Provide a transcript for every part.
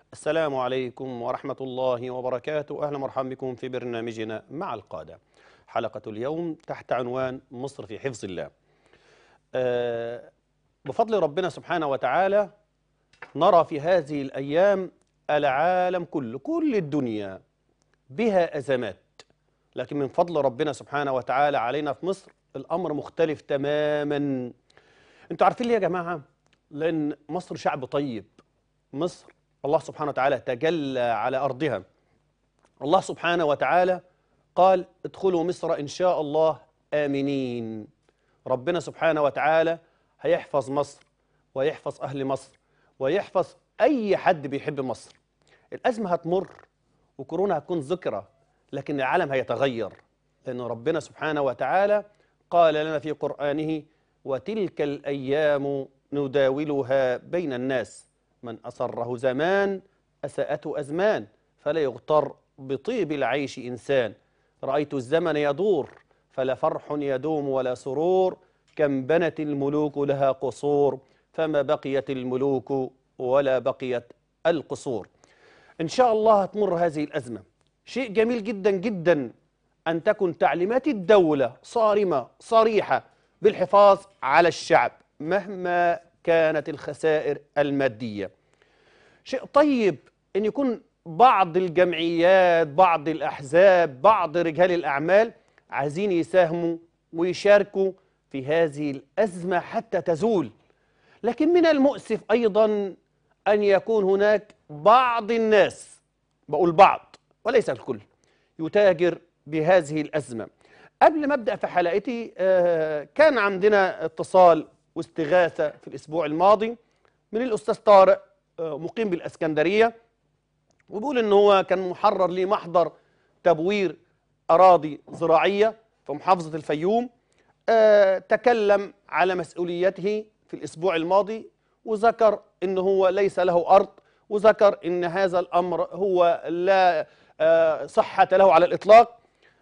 السلام عليكم ورحمة الله وبركاته أهلا ومرحبا بكم في برنامجنا مع القادة حلقة اليوم تحت عنوان مصر في حفظ الله آه، بفضل ربنا سبحانه وتعالى نرى في هذه الأيام العالم كله كل الدنيا بها أزمات لكن من فضل ربنا سبحانه وتعالى علينا في مصر الأمر مختلف تماما انتوا عارفين ليه يا جماعة لأن مصر شعب طيب مصر الله سبحانه وتعالى تجلى على أرضها الله سبحانه وتعالى قال ادخلوا مصر إن شاء الله آمنين ربنا سبحانه وتعالى هيحفظ مصر ويحفظ أهل مصر ويحفظ أي حد بيحب مصر الأزمة هتمر وكورونا هتكون ذكرى لكن العالم هيتغير لأن ربنا سبحانه وتعالى قال لنا في قرآنه وتلك الأيام نداولها بين الناس من أسره زمان أساءته أزمان فلا يغتر بطيب العيش إنسان رأيت الزمن يدور فلا فرح يدوم ولا سرور كم بنت الملوك لها قصور فما بقيت الملوك ولا بقيت القصور إن شاء الله هتمر هذه الأزمة شيء جميل جدا جدا أن تكن تعليمات الدولة صارمة صريحة بالحفاظ على الشعب مهما كانت الخسائر المادية شيء طيب أن يكون بعض الجمعيات بعض الأحزاب بعض رجال الأعمال عايزين يساهموا ويشاركوا في هذه الأزمة حتى تزول لكن من المؤسف أيضا أن يكون هناك بعض الناس بقول بعض وليس الكل يتاجر بهذه الأزمة قبل ما أبدأ في حلقتي آه، كان عندنا اتصال واستغاثة في الأسبوع الماضي من الأستاذ طارق آه، مقيم بالأسكندرية وبيقول إن هو كان محرر ليه محضر تبوير أراضي زراعية في محافظة الفيوم آه، تكلم على مسؤوليته في الأسبوع الماضي وذكر إن هو ليس له أرض وذكر إن هذا الأمر هو لا آه، صحة له على الإطلاق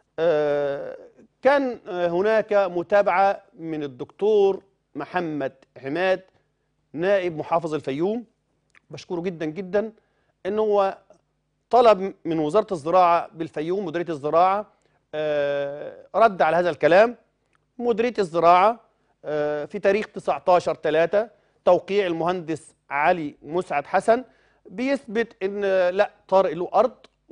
آه، كان آه، هناك متابعة من الدكتور محمد حماد نائب محافظ الفيوم بشكره جدا جدا ان هو طلب من وزارة الزراعة بالفيوم مديرية الزراعة آه، رد على هذا الكلام مديرية الزراعة آه، في تاريخ 19 3 توقيع المهندس علي مسعد حسن بيثبت ان لا طارق له ارض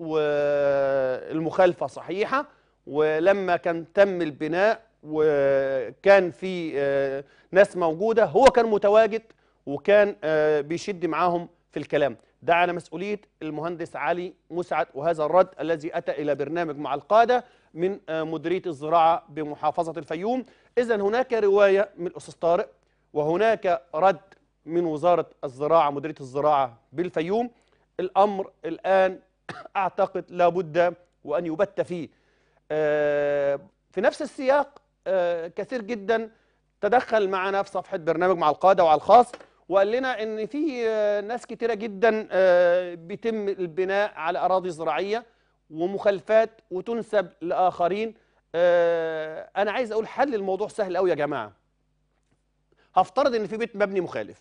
والمخالفة صحيحة ولما كان تم البناء وكان في آه، ناس موجودة هو كان متواجد وكان آه، بيشد معاهم في الكلام ده على مسؤولية المهندس علي مسعد وهذا الرد الذي أتى إلى برنامج مع القادة من آه، مديرية الزراعة بمحافظة الفيوم إذا هناك رواية من الأستاذ طارق وهناك رد من وزارة الزراعة مديرية الزراعة بالفيوم الأمر الآن أعتقد لابد وأن يبت فيه آه، في نفس السياق آه، كثير جدا تدخل معنا في صفحة برنامج مع القادة وعلى الخاص وقال لنا ان في آه، ناس كتيرة جدا آه، بيتم البناء على اراضي زراعية ومخالفات وتنسب لاخرين آه، انا عايز اقول حل الموضوع سهل قوي يا جماعة هفترض ان في بيت مبني مخالف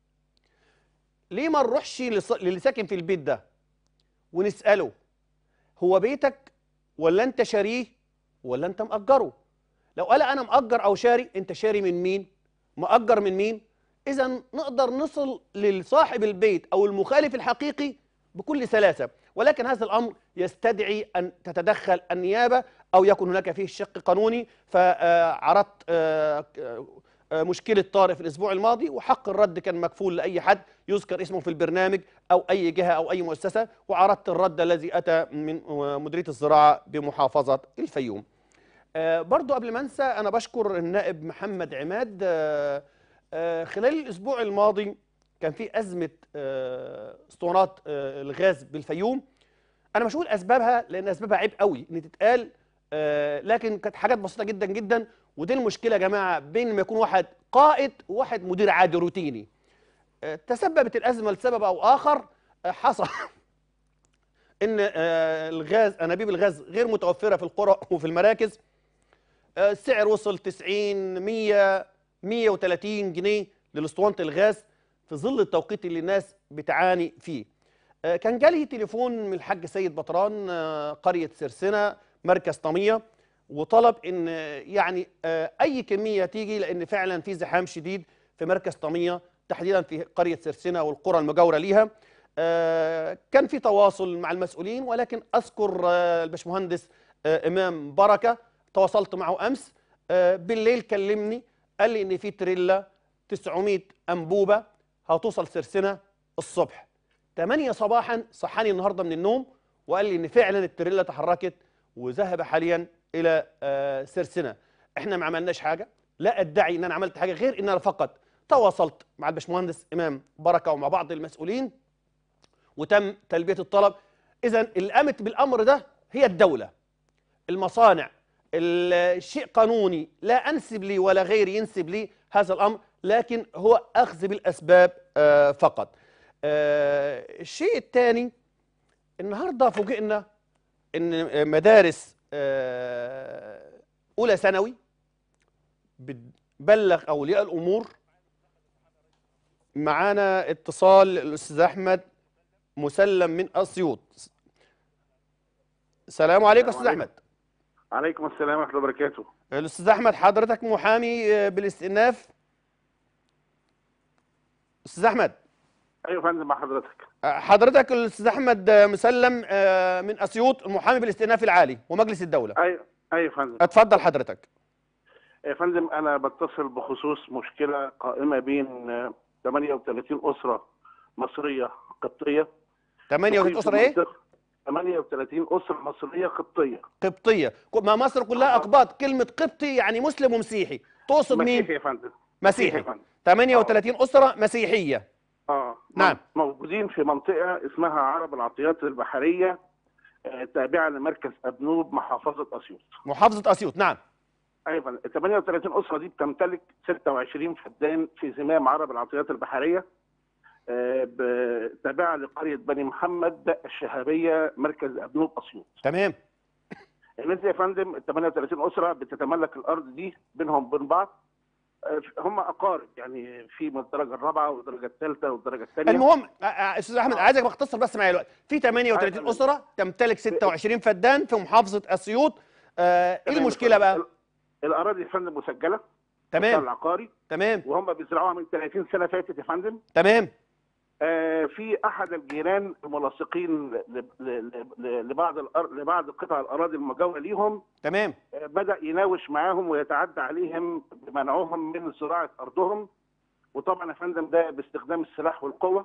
ليه ما نروحش لص- للي ساكن في البيت ده ونسأله هو بيتك ولا انت شاريه ولا انت مأجره لو قال انا مأجر او شاري انت شاري من مين مأجر من مين اذا نقدر نصل لصاحب البيت او المخالف الحقيقي بكل سلاسة ولكن هذا الامر يستدعي ان تتدخل النيابة او يكون هناك فيه شق قانوني فعرضت آه، آه، مشكلة طارق في الاسبوع الماضي وحق الرد كان مكفول لاي حد يذكر اسمه في البرنامج او اي جهة او اي مؤسسة وعرضت الرد الذي اتى من آه، مديرية الزراعة بمحافظة الفيوم آه، برضو قبل ما انسى انا بشكر النائب محمد عماد آه، آه، خلال الاسبوع الماضي كان في ازمه آه، اسطوانات آه، الغاز بالفيوم انا مش هقول اسبابها لان اسبابها عيب قوي ان تتقال آه، لكن كانت حاجات بسيطه جدا جدا ودي المشكله يا جماعه بين ما يكون واحد قائد وواحد مدير عادي روتيني آه، تسببت الازمه لسبب او اخر آه، حصل ان آه، الغاز انابيب الغاز غير متوفره في القرى وفي المراكز آه، السعر وصل 90 100 130 جنيه للاسطوانه الغاز في ظل التوقيت اللي الناس بتعاني فيه آه، كان جالي تليفون من الحاج سيد بطران آه، قرية سرسنة مركز طمية وطلب ان آه، يعني آه، اي كمية تيجي لان فعلا في زحام شديد في مركز طمية تحديدا في قرية سرسنة والقرى المجاورة ليها آه، كان في تواصل مع المسؤولين ولكن اذكر آه، الباشمهندس آه، امام بركة تواصلت معه امس آه، بالليل كلمني قال لي ان في تريلا 900 انبوبة هتوصل سرسنة الصبح 8 صباحا صحاني النهارده من النوم وقال لي ان فعلا التريلا تحركت وذهب حاليا الى آه، سرسنه احنا ما عملناش حاجه لا ادعي ان انا عملت حاجه غير ان انا فقط تواصلت مع الباشمهندس امام بركه ومع بعض المسؤولين وتم تلبيه الطلب اذا اللي قامت بالامر ده هي الدوله المصانع الشيء قانوني لا انسب لي ولا غيري ينسب لي هذا الامر لكن هو اخذ بالاسباب آه، فقط آه، الشيء الثاني النهارده فوجئنا ان مدارس آه، اولى ثانوي بتبلغ اولياء الامور معانا اتصال الاستاذ احمد مسلم من اسيوط السلام عليكم يا استاذ السلام احمد عليكم السلام ورحمة الله وبركاته الاستاذ احمد حضرتك محامي آه، بالاستئناف استاذ احمد أيوة يا فندم مع حضرتك حضرتك الاستاذ احمد مسلم آه، من اسيوط المحامي بالاستئناف العالي ومجلس الدوله أيوة أيوة يا فندم اتفضل حضرتك يا فندم أنا بتصل بخصوص مشكلة قائمة بين آه، 38 أسرة مصرية قبطية 38 اسره ايه 38 أسرة مصرية قبطية قبطيه ما مصر كلها اقباط كلمه قبطي يعني مسلم ومسيحي تقصد مسيحي مين يا فندم مسيحي يا فندم 38 اسره مسيحيه اه نعم. موجودين في منطقة اسمها عرب العطيات البحرية آه، تابعة لمركز أبنوب محافظة أسيوط محافظه اسيوط نعم ايضا ال 38 اسره دي بتمتلك 26 فدان في زمام عرب العطيات البحريه آه، ب- تابعه لقريه بني محمد الشهابيه مركز ابنوب اسيوط. تمام الناس دي يا فندم ال 38 اسره بتتملك الارض دي بينهم وبين بعض آه، هم اقارب يعني في من الدرجه الرابعه والدرجه الثالثه والدرجه الثانيه المهم آه، آه، استاذ احمد عايزك بختصر بس معايا الوقت في 38 أيوة. اسره تمتلك 26 فدان في محافظه اسيوط آه، ايه تمام. المشكله بقى ال- الاراضي يا فندم مسجله في تمام العقاري تمام وهم بيزرعوها من 30 سنه فاتت يا فندم تمام آه، في احد الجيران الملاصقين ل- ل- ل- لبعض الأر- لبعض قطع الاراضي المجاوره ليهم تمام آه، بدا يناوش معاهم ويتعدى عليهم بمنعهم من زراعه ارضهم وطبعا يا فندم ده باستخدام السلاح والقوه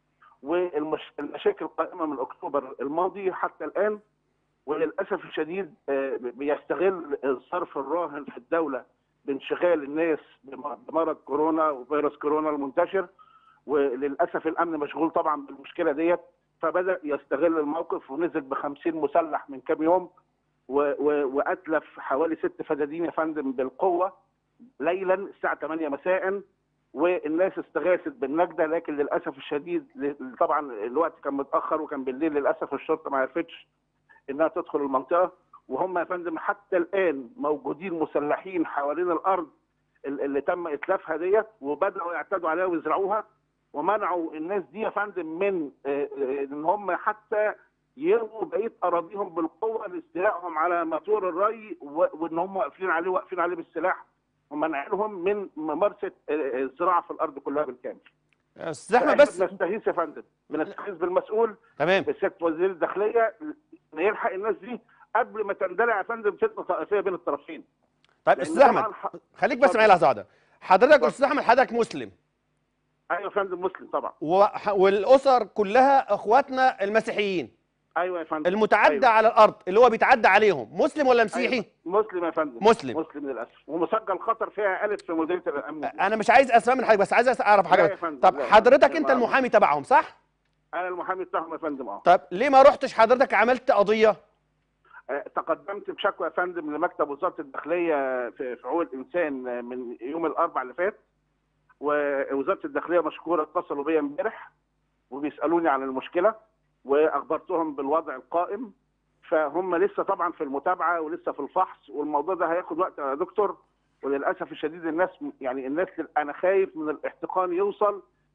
والمشاكل القائمه من اكتوبر الماضي حتى الان وللاسف الشديد آه، بيستغل الصرف الراهن في الدوله بانشغال الناس بم- بمرض كورونا وفيروس كورونا المنتشر وللاسف الامن مشغول طبعا بالمشكله ديت فبدا يستغل الموقف ونزل ب 50 مسلح من كام يوم و- و- واتلف حوالي ست فدادين يا فندم بالقوه ليلا الساعه 8 مساء والناس استغاثت بالنجده لكن للاسف الشديد ل- طبعا الوقت كان متاخر وكان بالليل للاسف الشرطه ما عرفتش انها تدخل المنطقه وهم يا فندم حتى الان موجودين مسلحين حوالين الارض ال- اللي تم اتلافها ديت وبداوا يعتدوا عليها ويزرعوها ومنعوا الناس دي يا فندم من آه، آه، ان هم حتى يرموا بقيه اراضيهم بالقوه لاستيلائهم على موتور الري و- وان هم واقفين عليه واقفين عليه بالسلاح ومنعهم من ممارسه آه، آه، الزراعه في الارض كلها بالكامل. استاذ احمد فإحنا بس بنستغيث يا فندم بنستغيث بالمسؤول تمام بسياده وزير الداخليه يلحق الناس دي قبل ما تندلع يا فندم فتنه طائفيه بين الطرفين. طيب لأن استاذ احمد طبعاً ح- خليك بس اتفضل. معايا لحظه واحده حضرتك اتفضل. استاذ احمد حضرتك مسلم ايوه يا فندم مسلم طبعا. وح- والاسر كلها اخواتنا المسيحيين ايوه يا فندم. المتعدى أيوة. على الارض اللي هو بيتعدى عليهم مسلم ولا مسيحي أيوة. مسلم يا فندم مسلم. مسلم للاسف ومسجل خطر فيها الف في مديريه الامن انا مش عايز اسماء من حضرتك بس عايز اعرف لا حاجه يا بس. فندم، طب لا يا حضرتك فندم. انت لا. المحامي تبعهم صح انا المحامي بتاعهم يا فندم اه طب ليه ما رحتش حضرتك عملت قضيه آه، تقدمت بشكوى يا فندم لمكتب وزاره الداخليه في في حقوق الانسان آه، من يوم الاربعاء اللي فات ووزاره الداخليه مشكوره اتصلوا بيا امبارح وبيسالوني عن المشكله واخبرتهم بالوضع القائم فهم لسه طبعا في المتابعه ولسه في الفحص والموضوع ده هياخد وقت يا دكتور وللاسف الشديد الناس يعني الناس انا خايف من الاحتقان يوصل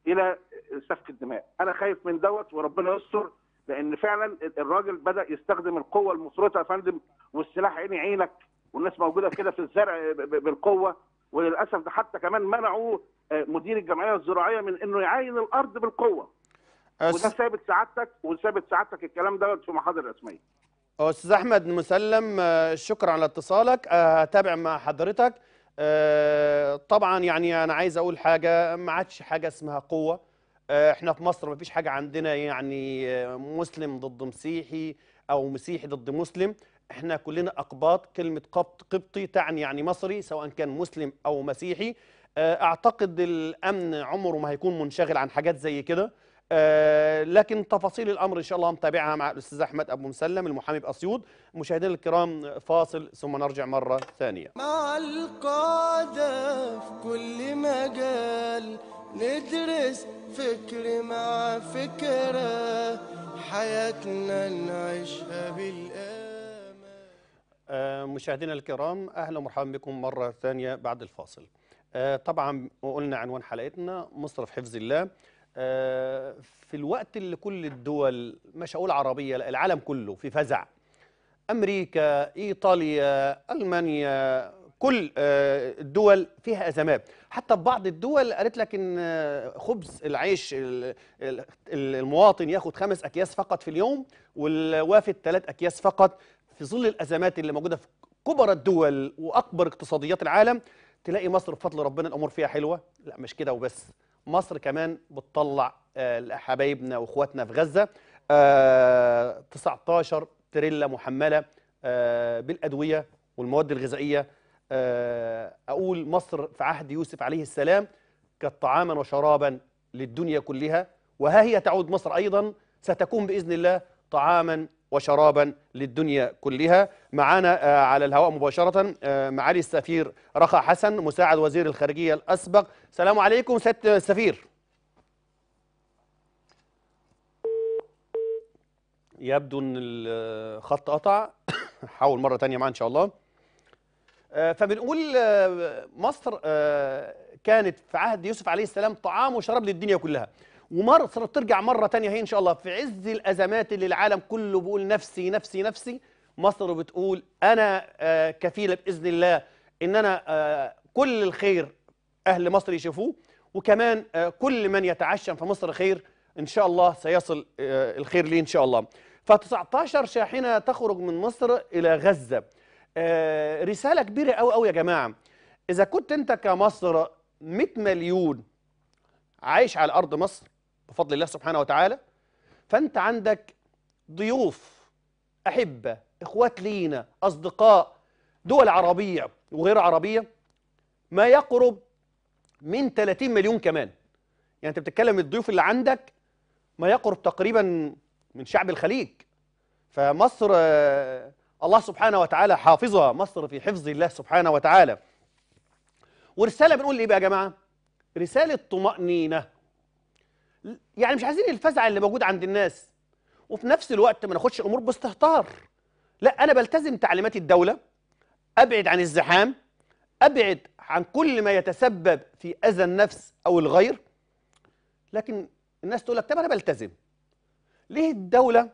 الى سفك الدماء انا خايف من دوت وربنا يستر لان فعلا الراجل بدا يستخدم القوه المفرطه يا فندم والسلاح عيني عينك والناس موجوده كده في الزرع ب- ب- بالقوه وللاسف ده حتى كمان منعوا آه، مدير الجمعيه الزراعيه من انه يعاين الارض بالقوه وده أس- ثابت سعادتك وثابت سعادتك الكلام دوت في محاضر رسميه استاذ احمد مسلم آه، شكرا على اتصالك آه، هتابع مع حضرتك آه، طبعا يعني انا عايز اقول حاجه ما عادش حاجه اسمها قوه آه، احنا في مصر ما فيش حاجه عندنا يعني آه، مسلم ضد مسيحي او مسيحي ضد مسلم احنا كلنا اقباط كلمه قبط قبطي تعني يعني مصري سواء كان مسلم او مسيحي آه، اعتقد الامن عمره ما هيكون منشغل عن حاجات زي كده آه، لكن تفاصيل الامر ان شاء الله متابعها مع الاستاذ احمد ابو مسلم المحامي باسيوط مشاهدينا الكرام فاصل ثم نرجع مره ثانيه مع القادة في كل مجال ندرس فكر مع فكرة حياتنا نعيشها بالآمال آه، مشاهدينا الكرام اهلا ومرحبا بكم مره ثانيه بعد الفاصل. آه، طبعا قلنا عنوان حلقتنا مصر في حفظ الله. آه، في الوقت اللي كل الدول مش هقول عربيه لا العالم كله في فزع. امريكا، ايطاليا، المانيا، كل آه، الدول فيها ازمات، حتى في بعض الدول قالت لك ان آه، خبز العيش ال- ال- المواطن ياخد خمس اكياس فقط في اليوم والوافد ثلاث اكياس فقط في ظل الازمات اللي موجوده في كبرى الدول واكبر اقتصاديات العالم تلاقي مصر بفضل ربنا الامور فيها حلوه لا مش كده وبس مصر كمان بتطلع آه، حبايبنا واخواتنا في غزه آه، 19 تريلا محمله آه، بالادويه والمواد الغذائيه آه، اقول مصر في عهد يوسف عليه السلام كانت طعاما وشرابا للدنيا كلها وها هي تعود مصر ايضا ستكون باذن الله طعاما وشرابا للدنيا كلها معانا آه، على الهواء مباشره آه، معالي السفير رخا حسن مساعد وزير الخارجيه الاسبق السلام عليكم سياده السفير يبدو ان الخط قطع حاول مره تانية معاه ان شاء الله آه، فبنقول آه، مصر آه، كانت في عهد يوسف عليه السلام طعام وشراب للدنيا كلها ومصر ترجع مرة تانية هي إن شاء الله في عز الأزمات اللي العالم كله بيقول نفسي نفسي نفسي مصر بتقول أنا آه، كفيلة بإذن الله إن أنا آه، كل الخير أهل مصر يشوفوه وكمان آه، كل من يتعشم في مصر خير إن شاء الله سيصل آه، الخير ليه إن شاء الله ف 19 شاحنة تخرج من مصر إلى غزة آه، رسالة كبيرة أوي أوي يا جماعة إذا كنت أنت كمصر 100 مليون عايش على أرض مصر بفضل الله سبحانه وتعالى فأنت عندك ضيوف أحبة إخوات لينا أصدقاء دول عربية وغير عربية ما يقرب من 30 مليون كمان يعني أنت بتتكلم الضيوف اللي عندك ما يقرب تقريبا من شعب الخليج فمصر آه، الله سبحانه وتعالى حافظها مصر في حفظ الله سبحانه وتعالى ورسالة بنقول ايه بقى يا جماعة رسالة طمأنينة يعني مش عايزين الفزع اللي موجود عند الناس وفي نفس الوقت ما ناخدش الامور باستهتار لا انا بلتزم تعليمات الدولة ابعد عن الزحام ابعد عن كل ما يتسبب في اذى النفس او الغير لكن الناس تقول لك طب انا بلتزم ليه الدولة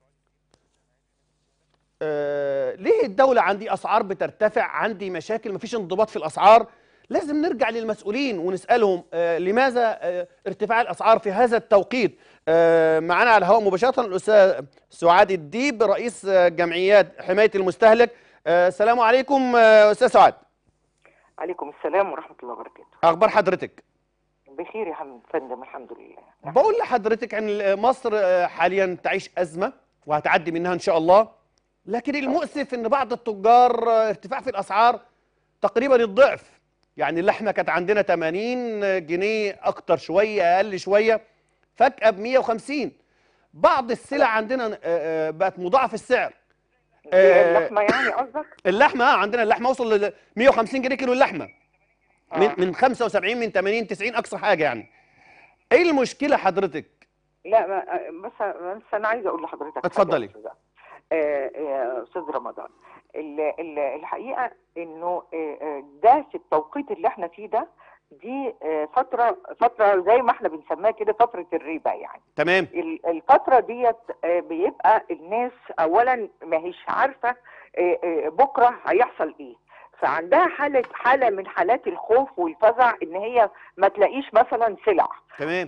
آه ليه الدولة عندي أسعار بترتفع عندي مشاكل مفيش انضباط في الأسعار لازم نرجع للمسؤولين ونسألهم آه لماذا آه ارتفاع الأسعار في هذا التوقيت آه معنا على الهواء مباشرة الأستاذ سعاد الديب رئيس آه جمعيات حماية المستهلك آه السلام عليكم آه أستاذ سعاد عليكم السلام ورحمة الله وبركاته أخبار حضرتك بخير يا حم- فندم الحمد لله بقول لحضرتك ان مصر آه، حاليا تعيش ازمه وهتعدي منها ان شاء الله لكن المؤسف ان بعض التجار آه، ارتفاع في الاسعار تقريبا الضعف يعني اللحمه كانت عندنا 80 جنيه اكتر شويه اقل شويه فجاه ب 150 بعض السلع عندنا آه، آه، بقت مضاعف السعر آه، اللحمة يعني قصدك؟ اللحمه آه، عندنا اللحمه وصل ل 150 جنيه كيلو اللحمه من آه. من 75 من 80 90 اقصى حاجه يعني ايه المشكله حضرتك لا ما- بس بس أنا عايزة أقول لحضرتك حاجة اتفضلي. يا أستاذ. آه، آه، أستاذ رمضان ال- ال- الحقيقة إنه آه، آه، ده في التوقيت اللي إحنا فيه ده دي آه، فتره فتره زي ما احنا بنسميها كده فتره الريبه يعني تمام ال- الفتره ديت آه، بيبقى الناس اولا ما هيش عارفه آه، آه، بكره هيحصل ايه فعندها حاله حاله من حالات الخوف والفزع ان هي ما تلاقيش مثلا سلع تمام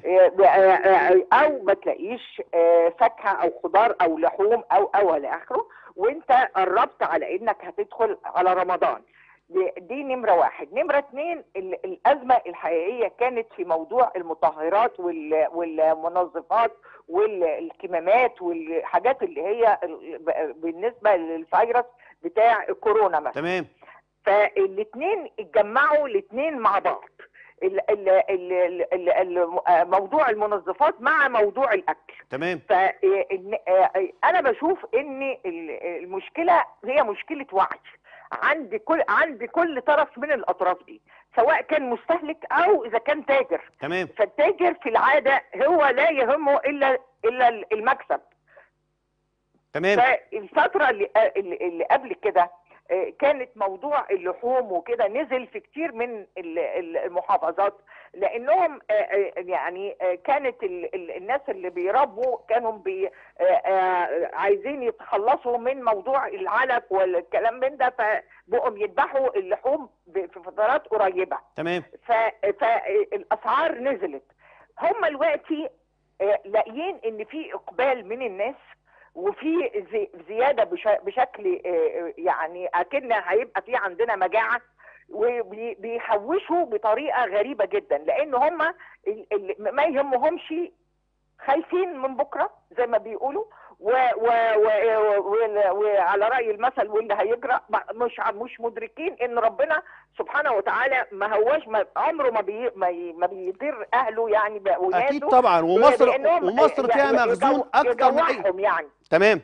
او ما تلاقيش آه، فاكهه او خضار او لحوم او او الى اخره وانت قربت على انك هتدخل على رمضان دي- دي نمرة واحد نمرة اتنين ال- الأزمة الحقيقية كانت في موضوع المطهرات وال- والمنظفات والكمامات والحاجات اللي هي ال- ب- بالنسبة للفيروس بتاع الكورونا مثلا تمام فالاثنين اتجمعوا الاثنين مع بعض ال- ال- ال- ال- ال- ال- آه، موضوع المنظفات مع موضوع الاكل تمام فانا بشوف ان ال- المشكله هي مشكله وعي عند كل عند كل طرف من الاطراف دي سواء كان مستهلك او اذا كان تاجر تمام فالتاجر في العاده هو لا يهمه الا الا المكسب تمام فالفترة اللي, اللي اللي قبل كده آه، كانت موضوع اللحوم وكده نزل في كتير من ال- ال- المحافظات لانهم آه، آه، يعني آه، كانت ال- ال- الناس اللي بيربوا كانوا بي آه، آه، عايزين يتخلصوا من موضوع العلف والكلام من ده فبقوا يذبحوا اللحوم ب- في فترات قريبه تمام ف- فالاسعار نزلت هم دلوقتي آه، لاقيين ان في اقبال من الناس وفي زي- زياده بش- بشكل آه، يعني اكن هيبقى في عندنا مجاعه وبيحوشوا بطريقه غريبه جدا لان هم ال- ال- ما يهمهمش خايفين من بكره زي ما بيقولوا و و و و وعلى راي المثل واللي هيجرى ما- مش ع- مش مدركين ان ربنا سبحانه وتعالى ما هوش ما عمره ما بي ما, ي- ما بيضر اهله يعني ب- وناسه اكيد طبعا ومصر لأنهم ومصر فيها يعني مخزون يجو- اكتر من اي يجوعهم يعني تمام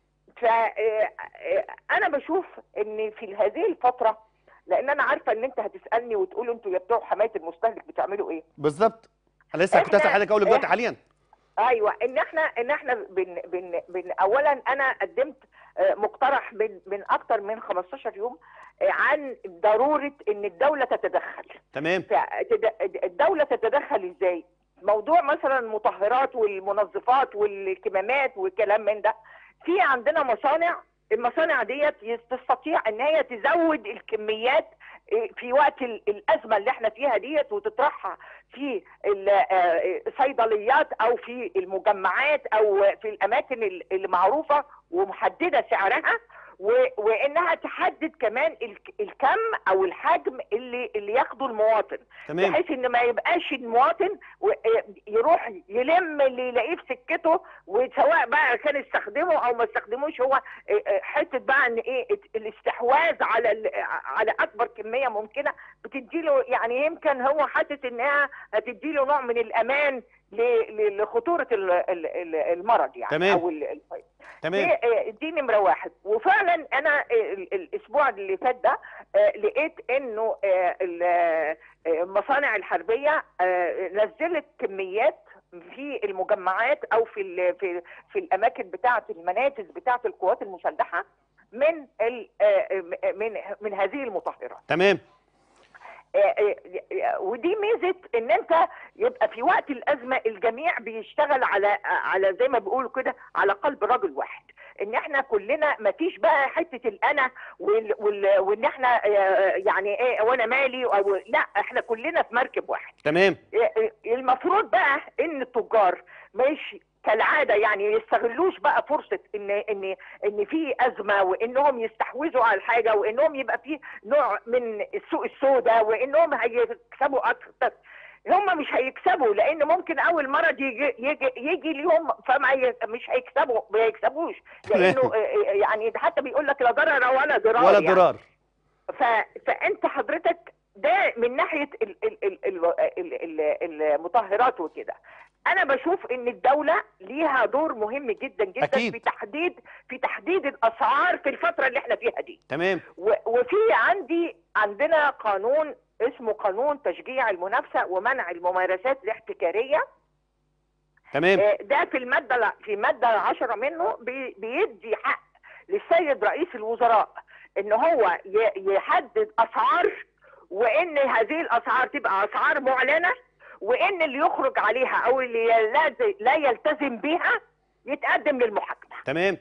فانا بشوف ان في هذه الفتره لان انا عارفه ان انت هتسالني وتقول انتوا يا بتوع حمايه المستهلك بتعملوا ايه بالظبط انا لسه كنت إحنا- اسال حضرتك اقول لك دلوقتي إح- حاليا ايوه ان احنا ان احنا بن بن بن اولا انا قدمت آه، مقترح من من اكتر من 15 يوم آه، عن ضروره ان الدوله تتدخل تمام فتد- الدوله تتدخل ازاي موضوع مثلا المطهرات والمنظفات والكمامات والكلام من ده في عندنا مصانع المصانع ديت تستطيع ان هي تزود الكميات إيه، في وقت ال- الازمه اللي احنا فيها ديت وتطرحها في ال- آه، الصيدليات او في المجمعات او في الاماكن ال- اللي معروفه ومحدده سعرها و- وانها تحدد كمان الك- الكم او الحجم اللي اللي ياخده المواطن تمام بحيث ان ما يبقاش المواطن و- يروح يلم اللي يلاقيه في سكته وسواء بقى كان استخدمه او ما استخدموش هو حته بقى ان ايه الاستحواذ على ال- على اكبر كميه ممكنه بتديله يعني يمكن هو حاسس انها هتديله نوع من الامان ل- ل- لخطوره ال- ال- ال- المرض يعني تمام. او ال- ال- تمام دي, آه، دي نمره واحد وفعلا انا آه، ال- الاسبوع اللي فات ده آه، لقيت انه آه، ال- آه، المصانع الحربيه آه، نزلت كميات في المجمعات او في ال- في في الاماكن بتاعه المنافذ بتاعه القوات المسلحه من ال- آه، من من هذه المطهرات تمام آه، آه، آه، ودي ميزه ان انت يبقى في وقت الازمه الجميع بيشتغل على على زي ما بيقولوا كده على قلب رجل واحد ان احنا كلنا ما فيش بقى حته الانا وال وال وان احنا آه، يعني ايه وانا مالي أو لا احنا كلنا في مركب واحد تمام المفروض بقى ان التجار مش كالعاده يعني يستغلوش بقى فرصه ان ان ان في ازمه وانهم يستحوذوا على الحاجه وانهم يبقى في نوع من السوق السوداء وانهم هيكسبوا اكتر هم مش هيكسبوا لان ممكن اول مرض يجي يجي, يجي ليهم فما ي- مش هيكسبوا ما يكسبوش لانه آه، آه، يعني حتى بيقول لك لا ضرر ولا ضرار ولا يعني. ضرار ف... فانت حضرتك ده من ناحيه ال... ال... ال... ال... ال... ال... المطهرات وكده انا بشوف ان الدوله ليها دور مهم جدا جدا أكيد. في تحديد في تحديد الاسعار في الفتره اللي احنا فيها دي تمام و... وفي عندي عندنا قانون اسمه قانون تشجيع المنافسه ومنع الممارسات الاحتكاريه تمام آه، ده في الماده الع- في ماده 10 منه بي- بيدي حق للسيد رئيس الوزراء ان هو ي- يحدد اسعار وان هذه الاسعار تبقى اسعار معلنه وان اللي يخرج عليها او اللي لا- لا يلتزم بها يتقدم للمحاكمه تمام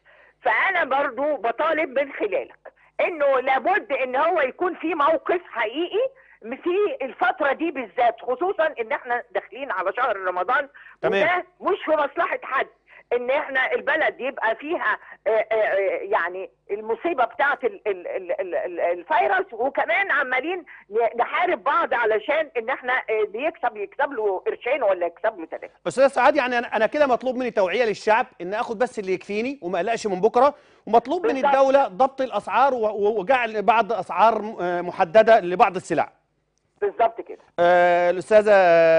فانا برضو بطالب من خلالك انه لابد ان هو يكون في موقف حقيقي في الفترة دي بالذات خصوصا ان احنا داخلين على شهر رمضان تمام. وده مش في مصلحة حد ان احنا البلد يبقى فيها آه، آه، آه، يعني المصيبة بتاعت ال- ال- ال- ال- ال- الفيروس وكمان عمالين ن- نحارب بعض علشان ان احنا آه، اللي يكسب يكسب له قرشين ولا يكسب له ثلاثة استاذ سعاد يعني انا أنا كده مطلوب مني توعيه للشعب ان اخد بس اللي يكفيني وما اقلقش من بكره ومطلوب من بالظبط. الدوله ضبط الاسعار و- و- وجعل بعض اسعار آه، محدده لبعض السلع بالظبط كده آه، الأستاذة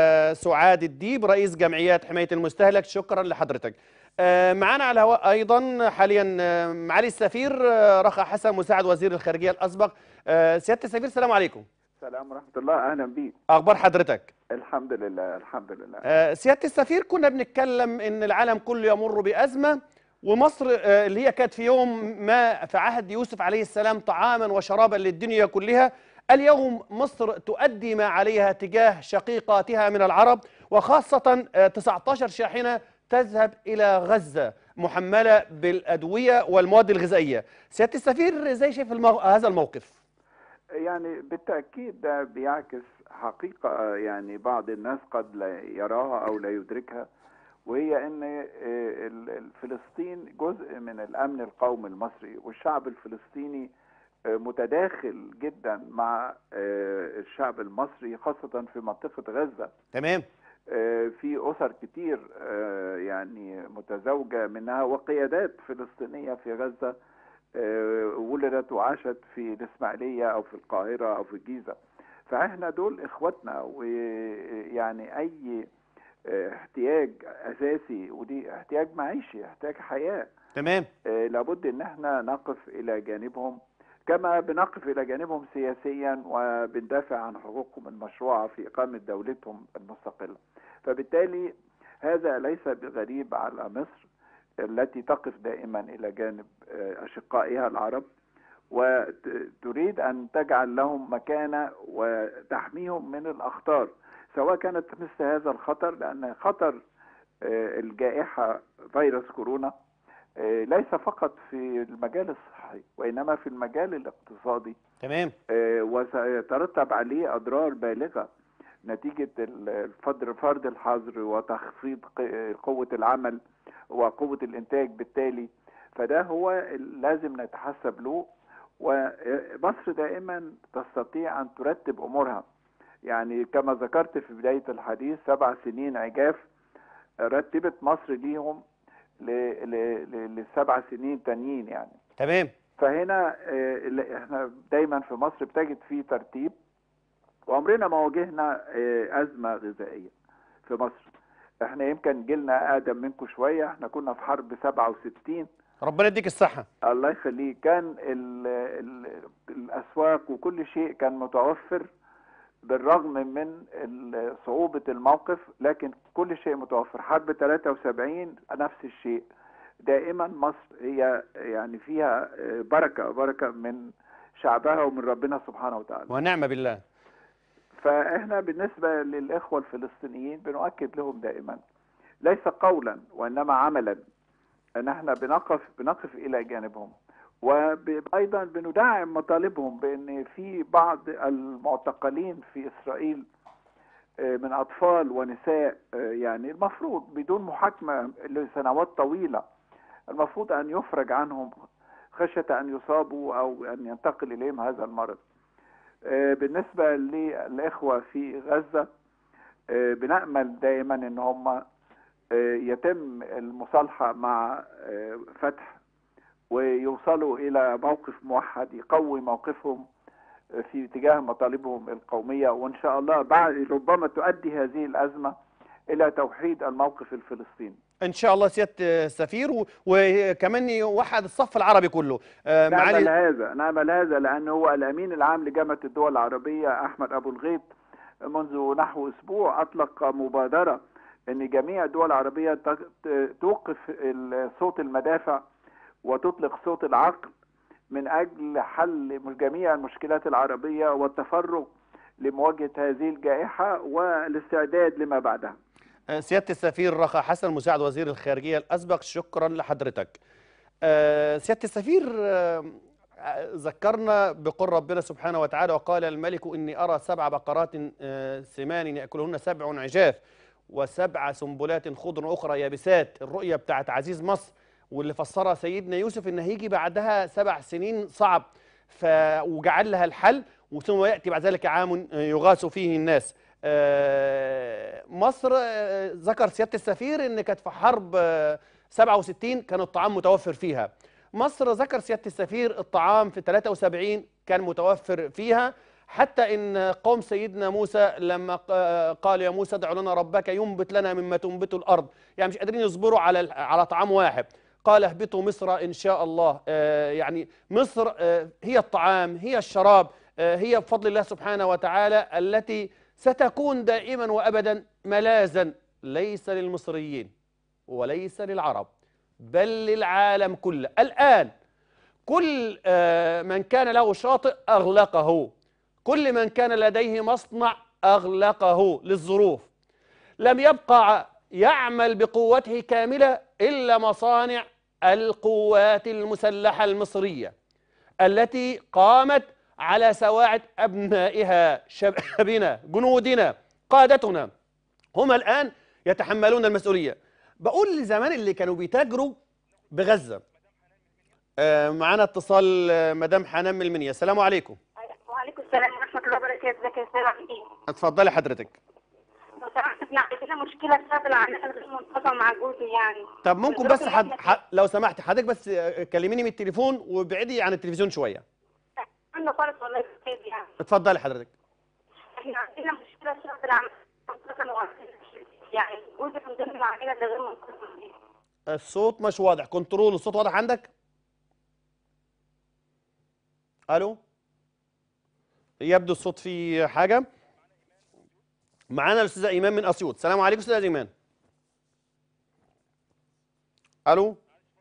سعاد الديب رئيس جمعيات حماية المستهلك شكرا لحضرتك آه، معانا على الهواء أيضا حاليا آه، معالي السفير آه، رخا حسن مساعد وزير الخارجية الأسبق آه، سيادة السفير السلام عليكم السلام ورحمة الله أهلا بيك أخبار حضرتك الحمد لله الحمد لله آه، سيادة السفير كنا بنتكلم إن العالم كله يمر بأزمة ومصر آه، اللي هي كانت في يوم ما في عهد يوسف عليه السلام طعاما وشرابا للدنيا كلها اليوم مصر تؤدي ما عليها تجاه شقيقاتها من العرب وخاصة آه، 19 شاحنة تذهب إلى غزة محملة بالأدوية والمواد الغذائية سيادة السفير ازاي شايف المو... هذا الموقف؟ يعني بالتأكيد ده بيعكس حقيقة يعني بعض الناس قد لا يراها أو لا يدركها وهي أن آه، ال- ال- فلسطين جزء من الأمن القومي المصري والشعب الفلسطيني آه، متداخل جدا مع آه، الشعب المصري خاصة في منطقة غزة تمام آه، في أسر كتير آه، يعني متزوجة منها وقيادات فلسطينية في غزة آه، ولدت وعاشت في الإسماعيلية أو في القاهرة أو في الجيزة فإحنا دول إخواتنا ويعني أي آه، احتياج أساسي ودي احتياج معيشي احتياج حياة تمام آه، لابد ان احنا نقف الى جانبهم كما بنقف الى جانبهم سياسيا وبندافع عن حقوقهم المشروعه في اقامه دولتهم المستقله. فبالتالي هذا ليس بغريب على مصر التي تقف دائما الى جانب آه، اشقائها العرب وتريد ان تجعل لهم مكانه وتحميهم من الاخطار سواء كانت مثل هذا الخطر لان خطر آه، الجائحه فيروس كورونا آه، ليس فقط في المجال الصحي وإنما في المجال الاقتصادي تمام آه، وسيترتب عليه أضرار بالغة نتيجة ال- فرض فرض الحظر وتخفيض ق- قوة العمل وقوة الإنتاج بالتالي فده هو ال- لازم نتحسب له ومصر دائما تستطيع أن ترتب أمورها يعني كما ذكرت في بداية الحديث سبع سنين عجاف رتبت مصر ليهم ل- ل- ل- لسبع سنين تانيين يعني تمام فهنا آه، ال- احنا دايما في مصر بتجد فيه ترتيب وعمرنا ما واجهنا آه، أزمة غذائية في مصر احنا يمكن جيلنا أقدم منكم شوية احنا كنا في حرب 67 ربنا يديك الصحة الله يخليك كان ال ال الأسواق وكل شيء كان متوفر بالرغم من ال- صعوبة الموقف لكن كل شيء متوفر حرب 73 نفس الشيء دائما مصر هي يعني فيها آه، بركة بركة من شعبها ومن ربنا سبحانه وتعالى ونعم بالله فاحنا بالنسبة للإخوة الفلسطينيين بنؤكد لهم دائما ليس قولا وإنما عملا أن احنا بنقف بنقف إلى جانبهم وأيضا بندعم مطالبهم بأن في بعض المعتقلين في إسرائيل آه، من أطفال ونساء آه، يعني المفروض بدون محاكمة لسنوات طويلة المفروض أن يفرج عنهم خشية أن يصابوا أو أن ينتقل إليهم هذا المرض آه، بالنسبة للإخوة في غزة آه، بنأمل دائما أن هم آه، يتم المصالحة مع آه، فتح ويوصلوا إلى موقف موحد يقوي موقفهم آه، في تجاه مطالبهم القومية وإن شاء الله بعد ربما تؤدي هذه الأزمة إلى توحيد الموقف الفلسطيني ان شاء الله سياده السفير و- وكمان يوحد الصف العربي كله آه، نعمل معالي هذا نعمل هذا لأن هو الأمين العام لجامعة الدول العربية أحمد أبو الغيط منذ نحو أسبوع أطلق مبادرة أن جميع الدول العربية ت- توقف ال- صوت المدافع وتطلق صوت العقل من اجل حل جميع المشكلات العربيه والتفرغ لمواجهه هذه الجائحه والاستعداد لما بعدها. آه، سيادة السفير رخا حسن مساعد وزير الخارجية الأسبق شكرا لحضرتك آه، سيادة السفير آه، ذكرنا بقول ربنا سبحانه وتعالى وقال الملك إني أرى سبع بقرات آه، سمان يأكلهن سبع عجاف وسبع سنبلات خضر أخرى يابسات الرؤية بتاعت عزيز مصر واللي فسرها سيدنا يوسف إن هيجي بعدها سبع سنين صعب ف... وجعل لها الحل ثم يأتي بعد ذلك عام يغاث فيه الناس آه، مصر آه، ذكر سيادة السفير إن كانت في حرب آه، 67 كان الطعام متوفر فيها مصر ذكر سيادة السفير الطعام في 73 كان متوفر فيها حتى إن قوم سيدنا موسى لما ق- قال يا موسى ادع لنا ربك ينبت لنا مما تنبت الأرض يعني مش قادرين يصبروا على ال- على طعام واحد قال اهبطوا مصر إن شاء الله آه، يعني مصر آه، هي الطعام هي الشراب آه، هي بفضل الله سبحانه وتعالى التي ستكون دائما وأبدا ملاذا ليس للمصريين وليس للعرب بل للعالم كله الآن كل آه، من كان له شاطئ أغلقه كل من كان لديه مصنع أغلقه للظروف لم يبقى يعمل بقوته كاملة إلا مصانع القوات المسلحة المصرية التي قامت على سواعد أبنائها شبابنا جنودنا قادتنا هم الآن يتحملون المسؤولية بقول لزمان اللي كانوا بيتاجروا بغزة آه، معانا اتصال آه، مدام حنان من المنيا السلام عليكم وعليكم السلام ورحمة الله وبركاته ازيك يا استاذ عبدين اتفضلي حضرتك لو سمحت في عندنا مشكلة بسبب العمل غير منتظم مع جوزي يعني طب ممكن الظروف بس اللي حد... احنا ح... لو سمحت حضرتك بس آه، كلميني من التليفون وابعدي عن التلفزيون شوية فيها عندنا خالص والله يا استاذ يعني اتفضلي حضرتك احنا عندنا مشكلة بسبب العمل منتظم وعندنا يعني جوزي من ضمن العميلة اللي غير منتظمة دي الصوت مش واضح كنترول الصوت واضح عندك الو يبدو الصوت فيه حاجه معانا الاستاذه ايمان من اسيوط السلام عليكم استاذه ايمان الو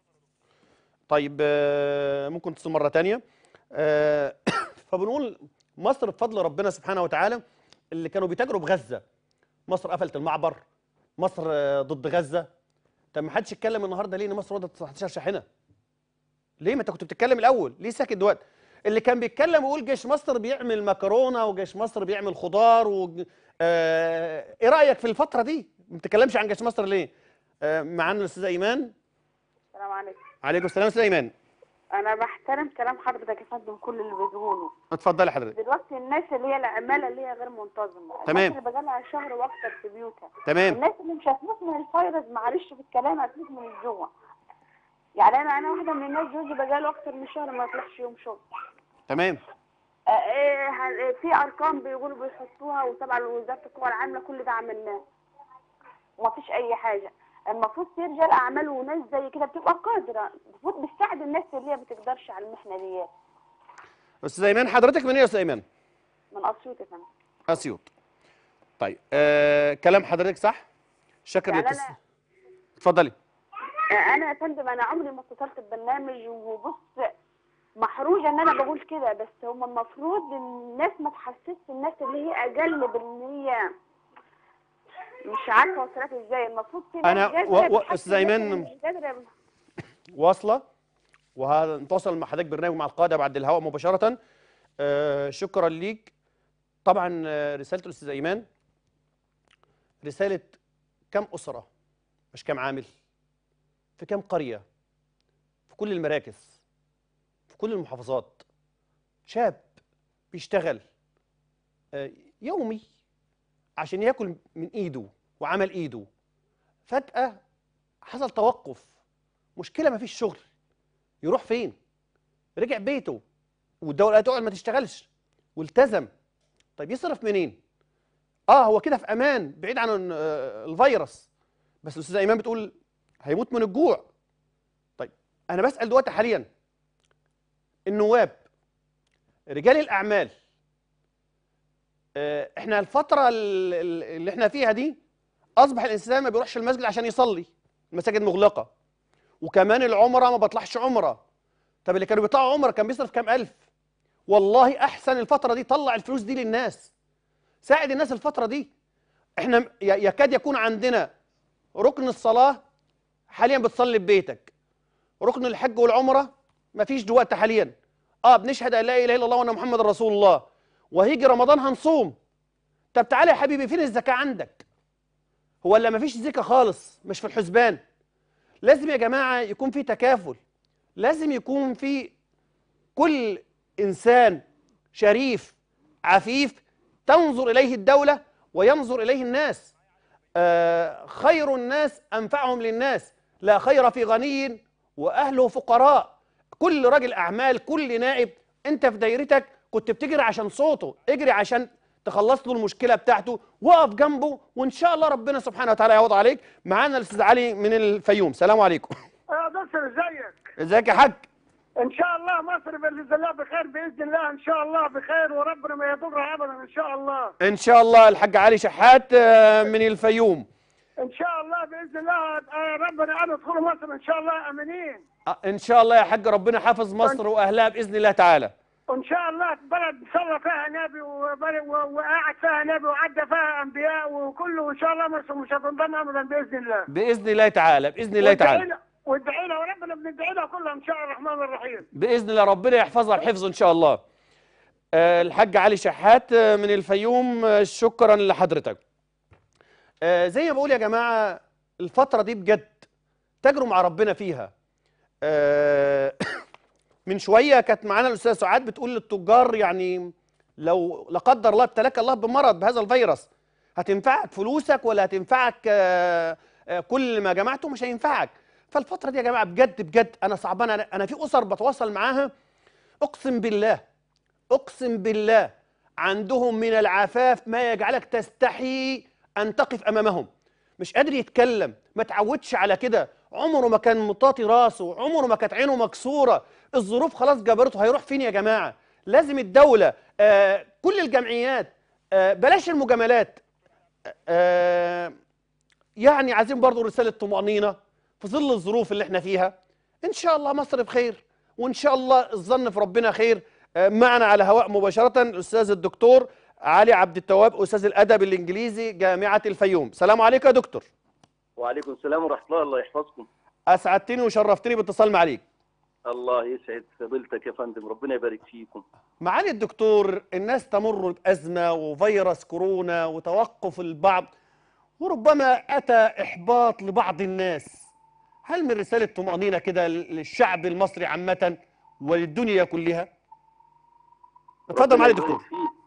طيب آه، ممكن تصل مره تانية آه، فبنقول مصر بفضل ربنا سبحانه وتعالى اللي كانوا بيتاجروا بغزه مصر قفلت المعبر مصر آه، ضد غزه طب ما حدش اتكلم النهارده ليه ان مصر ردت 19 شاحنه؟ ليه ما انت كنت بتتكلم الاول؟ ليه ساكت دلوقتي؟ اللي كان بيتكلم ويقول جيش مصر بيعمل مكرونه وجيش مصر بيعمل خضار و... آه... ايه رايك في الفتره دي؟ ما بتتكلمش عن جيش مصر ليه؟ آه... معانا الاستاذه ايمان السلام عليكم عليكم السلام استاذه ايمان انا بحترم كلام حضرتك يا فندم كل اللي بيقوله اتفضلي حضرتك دلوقتي الناس اللي هي العمالة اللي هي غير منتظمة تمام. الناس اللي بقالها شهر واكتر في بيوتها تمام الناس اللي مش هتموت من الفيروس معلش في الكلام هتموت من الجوع يعني انا انا واحده من الناس جوزي بقاله اكتر من شهر ما يطلعش يوم شغل تمام آه، آه، ه- في ارقام بيقولوا بيحطوها وتبع وزاره القوى العامله كل ده عملناه ومفيش اي حاجه المفروض في رجال اعمال وناس زي كده بتبقى قادره المفروض بتساعد الناس اللي هي ما بتقدرش على المحنه دي استاذه ايمان حضرتك من ايه يا استاذه ايمان؟ من اسيوط يا فندم اسيوط طيب آه... كلام حضرتك صح؟ شكر يعني للاتصال أنا- اتفضلي آه، انا يا فندم انا عمري ما اتصلت ببرنامج وبص محروجه ان انا بقول كده بس هم المفروض الناس ما تحسسش الناس اللي هي اقل بان هي مش عارفه اوصلك ازاي المفروض في ناس أنا قادرة و- و- تحسس أستاذة الناس إيمان، اللي مش قادرة. واصله وهنتواصل مع حضرتك برنامج مع القاده بعد الهواء مباشره آه شكرا ليك طبعا آه، رساله الاستاذه ايمان رساله كم اسره مش كم عامل في كم قريه في كل المراكز في كل المحافظات شاب بيشتغل آه، يومي عشان ياكل من ايده وعمل ايده فجاه حصل توقف مشكله ما فيش شغل يروح فين رجع بيته والدوله تقعد ما تشتغلش والتزم طيب يصرف منين اه هو كده في امان بعيد عن آه، الفيروس بس الاستاذه ايمان بتقول هيموت من الجوع طيب انا بسال دلوقتي حاليا النواب رجال الاعمال آه، احنا الفتره ال- ال- اللي احنا فيها دي اصبح الانسان ما بيروحش المسجد عشان يصلي المساجد مغلقه وكمان العمره ما بطلعش عمره طب اللي كانوا بيطلعوا عمره كان بيصرف كام الف والله احسن الفتره دي طلع الفلوس دي للناس ساعد الناس الفتره دي احنا ي- يكاد يكون عندنا ركن الصلاه حاليا بتصلي ببيتك ركن الحج والعمره مفيش دلوقتي حاليا اه بنشهد ان لا اله الا الله وان محمد رسول الله وهيجي رمضان هنصوم طب تعالى يا حبيبي فين الزكاه عندك هو ولا مفيش زكاه خالص مش في الحسبان لازم يا جماعه يكون في تكافل لازم يكون في كل انسان شريف عفيف تنظر اليه الدوله وينظر اليه الناس آه خير الناس انفعهم للناس لا خير في غني واهله فقراء كل راجل اعمال كل نائب انت في دايرتك كنت بتجري عشان صوته اجري عشان تخلص له المشكله بتاعته وقف جنبه وان شاء الله ربنا سبحانه وتعالى يعوض عليك معانا الاستاذ علي من الفيوم سلام عليكم يا دكتور ازيك؟ ازيك يا حاج ان شاء الله مصر باذن الله بخير باذن الله ان شاء الله بخير وربنا ما يضرها ابدا ان شاء الله ان شاء الله الحاج علي شحات آه، من الفيوم ان شاء الله باذن الله آه، ربنا ان يدخلوا مصر ان شاء الله امنين آه، ان شاء الله يا حاج ربنا حافظ مصر واهلها باذن الله تعالى وان شاء الله بلد صلى فيها نبي وبلد- و- وقاعد فيها نبي وعدى فيها انبياء وكله ان شاء الله مصر مش هتنضم ابدا باذن الله باذن الله تعالى باذن الله تعالى وادعي لها وربنا بندعي لها كلها ان شاء الله الرحمن الرحيم باذن الله ربنا يحفظها بحفظه ان شاء الله آه، الحاج علي شحات آه، من الفيوم آه، شكرا لحضرتك آه، زي ما بقول يا جماعه الفتره دي بجد تجروا مع ربنا فيها آه، من شويه كانت معانا الاستاذه سعاد بتقول للتجار يعني لو لا قدر الله ابتلاك الله بمرض بهذا الفيروس هتنفعك فلوسك ولا هتنفعك آه، آه، كل ما جمعته مش هينفعك فالفتره دي يا جماعه بجد بجد انا صعبان انا أنا في اسر بتواصل معاها اقسم بالله اقسم بالله عندهم من العفاف ما يجعلك تستحي ان تقف امامهم مش قادر يتكلم ما تعودش على كده عمره ما كان مطاطي راسه عمره ما كانت عينه مكسوره الظروف خلاص جبرته هيروح فين يا جماعه لازم الدوله آه كل الجمعيات آه بلاش المجاملات آه يعني عايزين برضو رساله طمانينه في ظل الظروف اللي احنا فيها ان شاء الله مصر بخير وان شاء الله الظن في ربنا خير آه، معنا على هواء مباشره الاستاذ الدكتور علي عبد التواب استاذ الادب الانجليزي جامعه الفيوم سلام عليكم يا دكتور وعليكم السلام ورحمة الله الله يحفظكم اسعدتني وشرفتني باتصال معاليك الله يسعد فضيلتك يا فندم ربنا يبارك فيكم معالي الدكتور الناس تمر بأزمة وفيروس كورونا وتوقف البعض وربما أتى إحباط لبعض الناس هل من رسالة طمأنينة كده للشعب المصري عامة وللدنيا كلها؟ اتفضل ربنا معالي يبارك الدكتور فيك.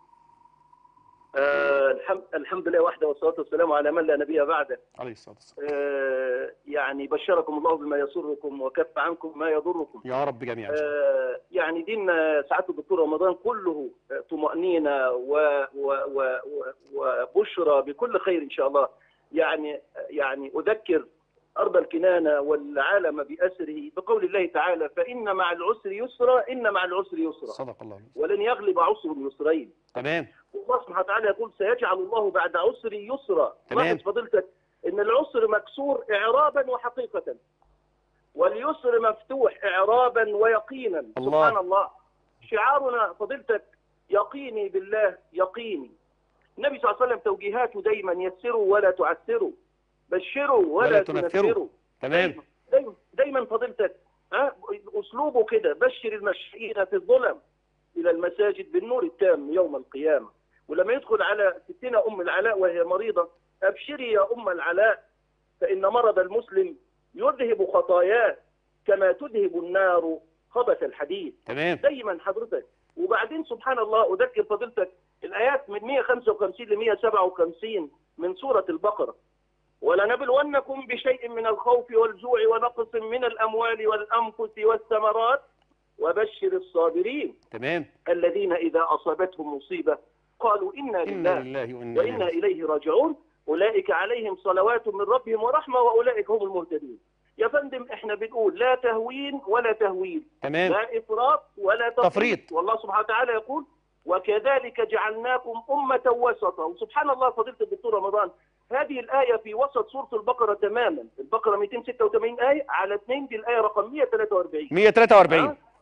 آه الحمد, الحمد لله وحده والصلاة والسلام على من لا نبي بعده عليه الصلاة والسلام آه يعني بشركم الله بما يسركم وكف عنكم ما يضركم يا رب جميعا آه يعني دين سعادة الدكتور رمضان كله آه، طمأنينة و- و- و- و- وبشرى بكل خير إن شاء الله يعني يعني أذكر أرض الكنانة والعالم بأسره بقول الله تعالى فإن مع العسر يسرا إن مع العسر يسرا صدق الله ولن يغلب عسر يسرين تمام الله سبحانه وتعالى يقول سيجعل الله بعد عسر يسرا تمام. لاحظ فضيلتك ان العسر مكسور اعرابا وحقيقه واليسر مفتوح اعرابا ويقينا الله. سبحان الله شعارنا فضيلتك يقيني بالله يقيني النبي صلى الله عليه وسلم توجيهاته دايما يسروا ولا تعسروا بشروا ولا, ولا تنفروا. تنفروا تمام دايما دايما فضيلتك ها اسلوبه كده بشر المشائين في الظلم الى المساجد بالنور التام يوم القيامه ولما يدخل على ستنا ام العلاء وهي مريضه ابشري يا ام العلاء فان مرض المسلم يذهب خطاياه كما تذهب النار خبث الحديد تمام دايما حضرتك وبعدين سبحان الله اذكر فضيلتك الايات من 155 ل 157 من سوره البقره ولنبلونكم بشيء من الخوف والجوع ونقص من الاموال والانفس والثمرات وبشر الصابرين تمام الذين اذا اصابتهم مصيبه قالوا انا إنا لله لله وإنا وانا إليه اليه راجعون اولئك عليهم صلوات من ربهم ورحمه واولئك هم المهتدون يا فندم احنا بنقول لا تهوين ولا تهويل تمام لا افراط ولا تفريط تفريط. والله سبحانه وتعالى يقول وكذلك جعلناكم أمة وسطا وسبحان الله فضيلة الدكتور رمضان هذه الآية في وسط سورة البقرة تماما البقرة 286 آية على 2 دي الآية رقم 143 143 ها؟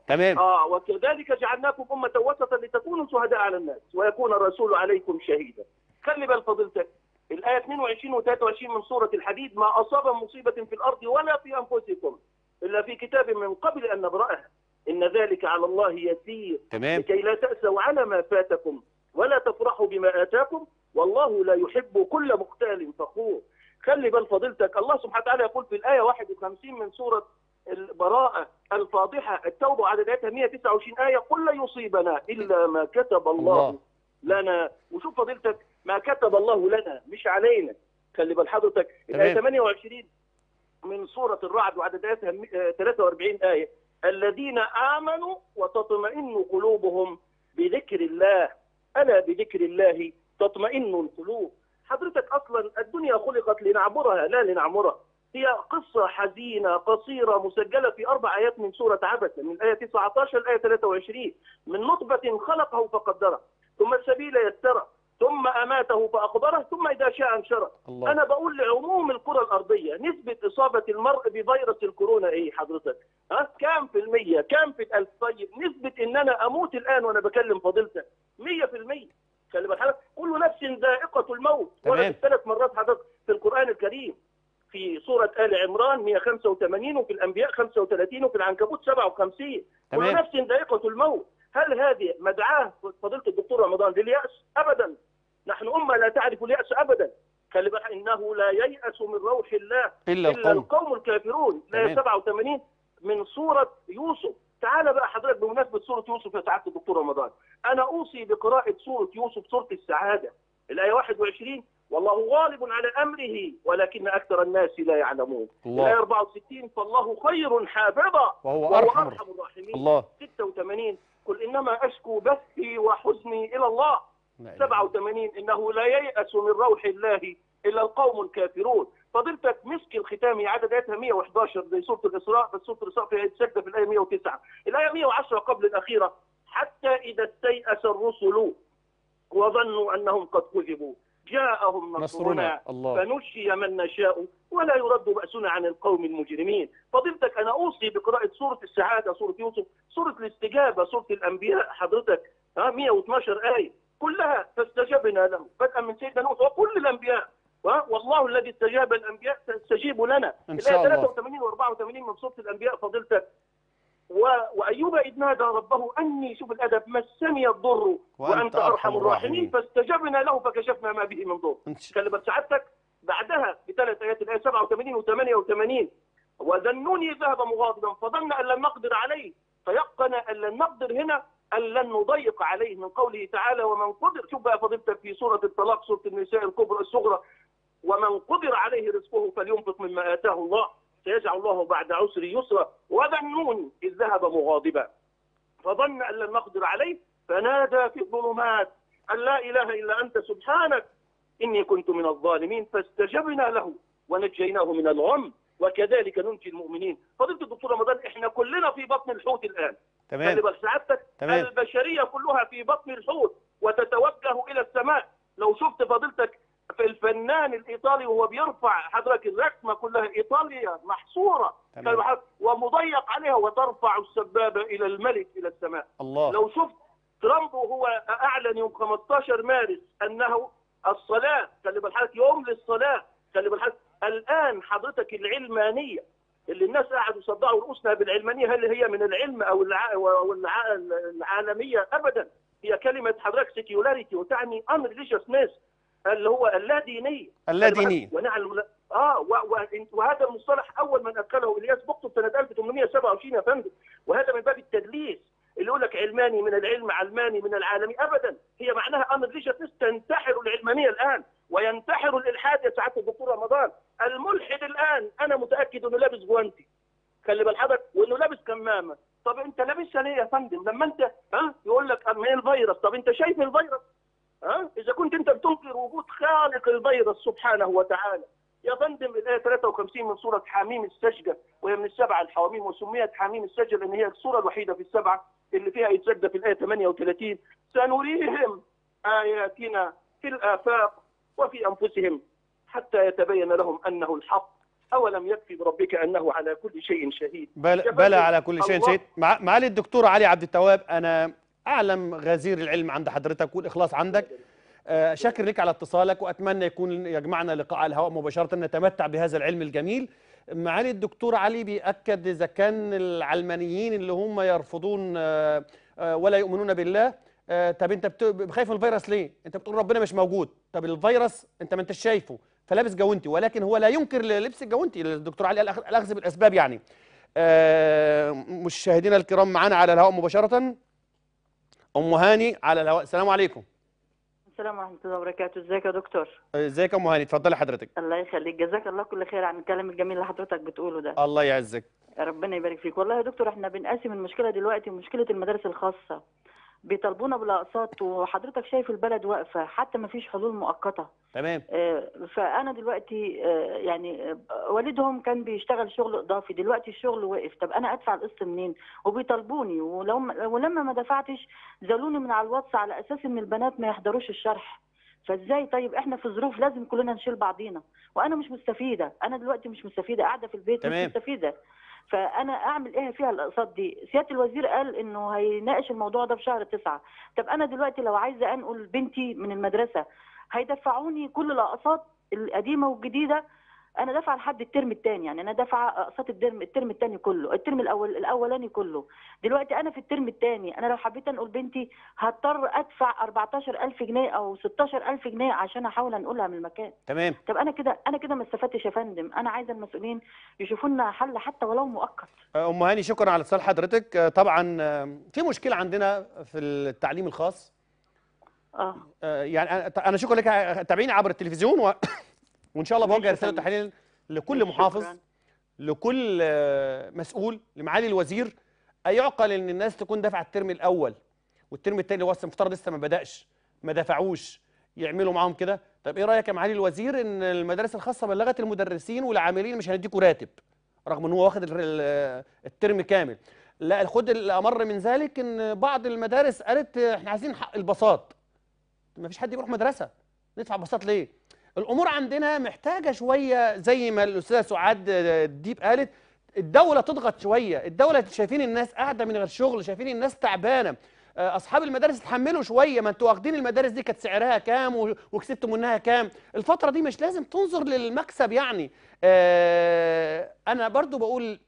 تمام اه وكذلك جعلناكم أمة وسطا لتكونوا شهداء على الناس ويكون الرسول عليكم شهيدا خلي بال فضيلتك الآية 22 و 23 من سورة الحديد ما أصاب مصيبة في الأرض ولا في أنفسكم إلا في كتاب من قبل أن نبرأها إن ذلك على الله يسير تمام لكي لا تأسوا على ما فاتكم ولا تفرحوا بما آتاكم والله لا يحب كل مختال فخور خلي بال فضيلتك الله سبحانه وتعالى يقول في الآية 51 من سورة البراءة الفاضحة التوبة عدداتها 129 آية قل لا يصيبنا إلا ما كتب الله, الله. لنا وشوف فضيلتك ما كتب الله لنا مش علينا خلي بال حضرتك الآية تمام. 28 من سورة الرعد وعدداتها م- آه، 43 آية الذين آمنوا وتطمئن قلوبهم بذكر الله ألا بذكر الله تطمئن القلوب حضرتك أصلا الدنيا خلقت لنعبرها لا لنعمرها هي قصة حزينة قصيرة مسجلة في أربع آيات من سورة عبسة من الآية 19 الآية 23 من نطفة خلقه فقدره ثم السبيل يسره ثم أماته فأقبره ثم إذا شاء أنشره الله أنا بقول لعموم الكرة الأرضية نسبة إصابة المرء بفيروس الكورونا إيه حضرتك؟ ها كام في المية؟ كام في الألف؟ طيب نسبة إن أنا أموت الآن وأنا بكلم فضيلتك 100% خلي بالك حضرتك كل نفس ذائقة الموت تمام. وردت ثلاث مرات حضرتك في القرآن الكريم في سورة آل عمران 185 وفي الأنبياء 35 وفي العنكبوت 57 كل تمام. نفس ذائقة الموت هل هذه مدعاة فضيلة الدكتور رمضان لليأس؟ أبدا نحن أمة لا تعرف اليأس أبدا خلي بالك إنه لا ييأس من روح الله إلا إلا القوم القوم الكافرون تمام. لا 87 من سورة يوسف تعال بقى حضرتك بمناسبة سورة يوسف يا سعادة الدكتور رمضان أنا أوصي بقراءة سورة يوسف سورة السعادة الآية 21 والله غالب على أمره ولكن أكثر الناس لا يعلمون الله. الآية 64 فالله خير حافظا وهو وهو أرحم أرحم الراحمين الله 86 قل إنما أشكو بثي وحزني إلى الله لا إله 87 انه لا ييأس من روح الله الا القوم الكافرون فضيلتك مسك الختام عدد اياتها 111 زي سوره الاسراء بس سوره الاسراء فيها سجده في الايه 109 الايه 110 قبل الاخيره حتى اذا استيأس الرسل وظنوا انهم قد كذبوا جاءهم نصرنا نصرنا الله فنشي من نشاء ولا يرد بأسنا عن القوم المجرمين فضيلتك أنا أوصي بقراءة سورة السعادة سورة يوسف سورة الاستجابة سورة الأنبياء حضرتك ها 112 آية كلها فاستجبنا له بدءا من سيدنا نوح وكل الأنبياء ها؟ والله الذي استجاب الأنبياء سيستجيب لنا إن شاء الآية الله 83 و 84 من سورة الأنبياء فضيلتك و... وأيوب إذ نادى ربه أني شوف الأدب مسني الضر وأنت أرحم الراحمين فاستجبنا له فكشفنا ما به من ضر إن شاء- خلي بال سعادتك بعدها بثلاث ايات الايه 87 و 88 وذنوني ذهب مغاضبا فظن ان لن نقدر عليه فيقن ان لن نقدر هنا ان لن نضيق عليه من قوله تعالى ومن قدر شوف بقى فضيلتك في سوره الطلاق سوره النساء الكبرى الصغرى ومن قدر عليه رزقه فلينفق مما اتاه الله سيجعل الله بعد عسر يسرا وذنوني اذ ذهب مغاضبا فظن ان لن نقدر عليه فنادى في الظلمات ان لا اله الا انت سبحانك إني كنت من الظالمين فاستجبنا له ونجيناه من الغم وكذلك ننجي المؤمنين فضيلة الدكتور رمضان احنا كلنا في بطن الحوت الآن خلي تمام بال سعادتك تمام. البشرية كلها في بطن الحوت وتتوجه إلى السماء لو شفت فضيلتك في الفنان الإيطالي وهو بيرفع حضرتك الرسمة كلها إيطاليا محصورة تمام. خلي بالك، ومضيق عليها وترفع السبابة إلى الملك إلى السماء الله لو شفت ترامب وهو اعلن يوم 15 مارس انه الصلاه خلي بالك يوم للصلاه خلي بالك الان حضرتك العلمانيه اللي الناس قاعدوا يصدعوا رؤوسنا بالعلمانيه هل هي من العلم او الع... أو الع... العالميه ابدا هي كلمه حضرتك سيكيولاريتي وتعني امر ريليجيوسنس اللي هو اللا دينيه اللاديني ونعلم اه و... و... وهذا المصطلح اول من ادخله الياس بقطب سنه 1827 يا فندم وهذا من باب التدليس اللي يقول لك علماني من العلم علماني من العالمي ابدا هي معناها امر ريليجيوسنس تنتحر العلمانيه الان وينتحر الالحاد يا سعاده الدكتور رمضان الملحد الان انا متاكد انه لابس جوانتي خلي بال حضرتك وانه لابس كمامه طب انت لابسها ليه يا فندم لما انت ها يقول لك أما ايه الفيروس طب انت شايف الفيروس ها اذا كنت انت بتنكر وجود خالق الفيروس سبحانه وتعالى يا فندم الايه 53 من سوره حميم السجده وهي من السبعه الحواميم وسميت حميم السجده لان هي السوره الوحيده في السبعه اللي فيها يتسجد في الايه 38 سنريهم اياتنا في الافاق وفي انفسهم حتى يتبين لهم انه الحق أولم يكفي بربك أنه على كل شيء شهيد بل يا بلى فندم، على كل شيء الله- شهيد مع معالي الدكتور علي عبد التواب انا اعلم غزير العلم عند حضرتك والاخلاص عندك آه، شاكر لك على اتصالك واتمنى يكون يجمعنا لقاء على الهواء مباشره نتمتع بهذا العلم الجميل معالي الدكتور علي بيأكد اذا كان العلمانيين اللي هم يرفضون آه، آه، ولا يؤمنون بالله آه، طب انت بت- خايف من الفيروس ليه؟ انت بتقول ربنا مش موجود طب الفيروس انت ما انتش شايفه فلابس جوانتي ولكن هو لا ينكر لبس الجوانتي الدكتور علي قال أخ- الاخذ بالاسباب يعني آه، مشاهدينا الكرام معانا على الهواء مباشره ام هاني على الهواء السلام عليكم السلام ورحمة الله وبركاته، ازيك يا دكتور؟ ازيك يا ام هاني اتفضلي حضرتك الله يخليك، جزاك الله كل خير عن الكلام الجميل اللي حضرتك بتقوله ده، الله يعزك ربنا يبارك فيك، والله يا دكتور احنا بنقاسم المشكلة دلوقتي مشكلة المدارس الخاصة، بيطالبونا بالاقساط وحضرتك شايف البلد واقفة، حتى ما فيش حلول مؤقتة، تمام آه، فأنا دلوقتي آه، يعني آه، والدهم كان بيشتغل شغل إضافي، دلوقتي الشغل وقف، طب أنا أدفع القسط منين؟ وبيطالبوني ولو ولما ما دفعتش زالوني من على الواتس على أساس إن البنات ما يحضروش الشرح. فازاي طيب احنا في ظروف لازم كلنا نشيل بعضينا وانا مش مستفيده انا دلوقتي مش مستفيده قاعده في البيت تمام. مش مستفيده فانا اعمل ايه فيها الاقساط دي سياده الوزير قال انه هيناقش الموضوع ده في شهر تسعة طب انا دلوقتي لو عايزه انقل بنتي من المدرسه هيدفعوني كل الاقساط القديمه والجديده انا دافعه لحد الترم الثاني يعني انا دافعه اقساط الترم الترم الثاني كله الترم الاول الاولاني كله دلوقتي انا في الترم الثاني انا لو حبيت انقل بنتي هضطر ادفع 14000 جنيه او 16000 جنيه عشان احاول انقلها من المكان تمام طب انا كده انا كده ما استفدتش يا فندم انا عايزه المسؤولين يشوفوا لنا حل حتى ولو مؤقت آه، ام هاني شكرا على اتصال حضرتك آه، طبعا آه، في مشكله عندنا في التعليم الخاص اه آه، يعني انا أنا شكرا لك آه، تابعيني عبر التلفزيون و... وان شاء الله ماشي بوجه يا رساله فندم. تحليل لكل ماشي، محافظ شكراً. لكل آه، مسؤول لمعالي الوزير ايعقل ان الناس تكون دافعه الترم الاول والترم الثاني اللي هو المفترض لسه ما بداش ما دفعوش يعملوا معاهم كده طب ايه رايك يا معالي الوزير ان المدارس الخاصه بلغت المدرسين والعاملين مش هنديكوا راتب رغم ان هو واخد ال- ال- الترم كامل لا خد الامر من ذلك ان بعض المدارس قالت احنا عايزين حق البساط ما فيش حد يروح مدرسه ندفع بساط ليه الامور عندنا محتاجه شويه زي ما الاستاذه سعاد الديب قالت الدوله تضغط شويه الدوله شايفين الناس قاعده من غير شغل شايفين الناس تعبانه آه، اصحاب المدارس اتحملوا شويه ما انتوا واخدين المدارس دي كانت سعرها كام و- وكسبتوا منها كام الفتره دي مش لازم تنظر للمكسب يعني آه، انا برضو بقول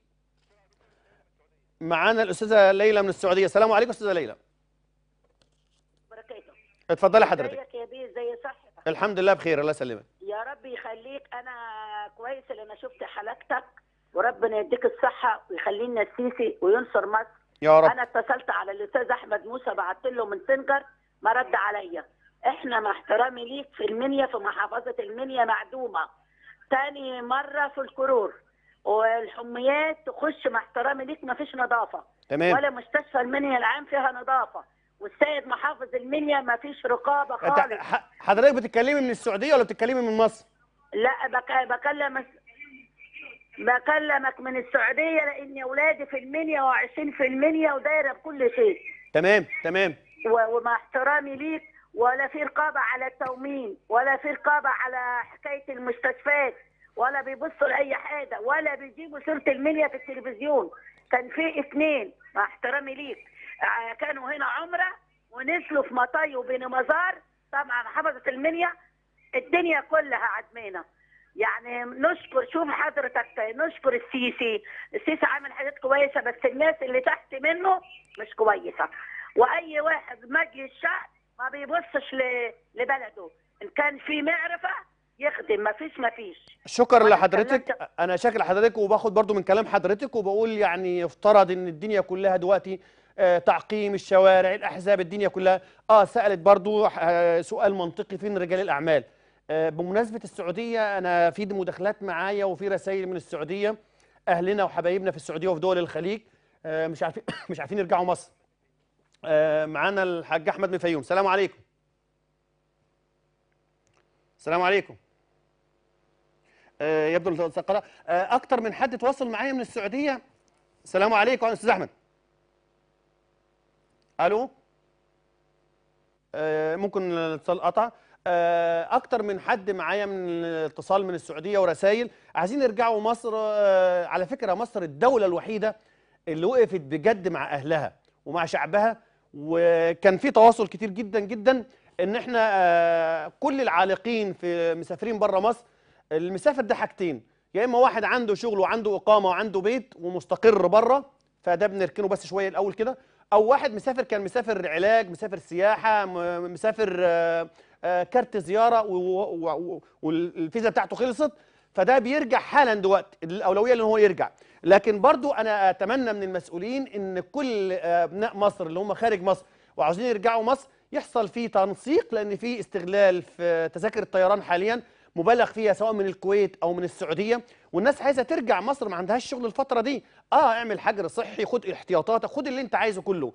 معانا الاستاذه ليلى من السعوديه السلام عليكم استاذه ليلى بركاته اتفضلي حضرتك ازيك يا بيه زي صحتك الحمد لله بخير الله يسلمك يا رب يخليك انا كويس اللي انا شفت حلقتك وربنا يديك الصحه ويخلينا السيسي وينصر مصر يا رب انا اتصلت على الاستاذ احمد موسى بعت له من سنجر ما رد عليا احنا مع احترامي ليك في المنيا في محافظه المنيا معدومه تاني مره في الكرور والحميات تخش مع احترامي ليك ما فيش نظافه تمام ولا مستشفى المنيا العام فيها نظافه والسيد محافظ المنيا ما فيش رقابه انت خالص ح- حضرتك بتتكلمي من السعوديه ولا بتتكلمي من مصر لا بك... بكلم بكلمك من السعوديه لان اولادي في المنيا وعايشين في المنيا ودايره بكل شيء تمام تمام و- ومع احترامي ليك ولا في رقابه على التومين ولا في رقابه على حكايه المستشفيات ولا بيبصوا لاي حاجه ولا بيجيبوا سيره المنيا في التلفزيون كان في اثنين مع احترامي ليك ع- كانوا هنا عمره ونزلوا في مطاي وبين مزار طبعا محافظه المنيا الدنيا كلها عدمانه يعني نشكر شوف حضرتك نشكر السيسي السيسي عامل حاجات كويسه بس الناس اللي تحت منه مش كويسه واي واحد مجلس شعب ما بيبصش ل- لبلده ان كان في معرفه يخدم ما فيش ما فيش شكرا وأنا لحضرتك انا شاكر لحضرتك وباخد برضو من كلام حضرتك وبقول يعني يفترض ان الدنيا كلها دلوقتي آه، تعقيم الشوارع الاحزاب الدنيا كلها اه سالت برضو آه، سؤال منطقي فين رجال الاعمال آه، بمناسبه السعوديه انا في مداخلات معايا وفي رسائل من السعوديه اهلنا وحبايبنا في السعوديه وفي دول الخليج آه، مش عارفين مش عارفين يرجعوا مصر آه، معانا الحاج احمد من الفيوم السلام عليكم السلام عليكم آه، يبدو الاستاذ قراء آه، اكتر من حد تواصل معايا من السعوديه السلام عليكم استاذ احمد الو آه، ممكن الاتصال قطع آه، اكتر من حد معايا من الاتصال من السعوديه ورسائل عايزين يرجعوا مصر آه، على فكره مصر الدوله الوحيده اللي وقفت بجد مع اهلها ومع شعبها وكان في تواصل كتير جدا جدا ان احنا آه، كل العالقين في مسافرين بره مصر المسافر ده حاجتين يا اما واحد عنده شغل وعنده اقامه وعنده بيت ومستقر بره فده بنركنه بس شويه الاول كده او واحد مسافر كان مسافر علاج مسافر سياحه م- مسافر آه، آه، كارت زياره و- و- و- والفيزا بتاعته خلصت فده بيرجع حالا دلوقتي الاولويه ان هو يرجع لكن برضو انا اتمنى من المسؤولين ان كل آه، ابناء مصر اللي هم خارج مصر وعاوزين يرجعوا مصر يحصل فيه تنسيق لان في استغلال في تذاكر الطيران حاليا مبالغ فيها سواء من الكويت او من السعوديه والناس عايزه ترجع مصر ما عندهاش شغل الفتره دي اه اعمل حجر صحي خد احتياطاتك خد اللي انت عايزه كله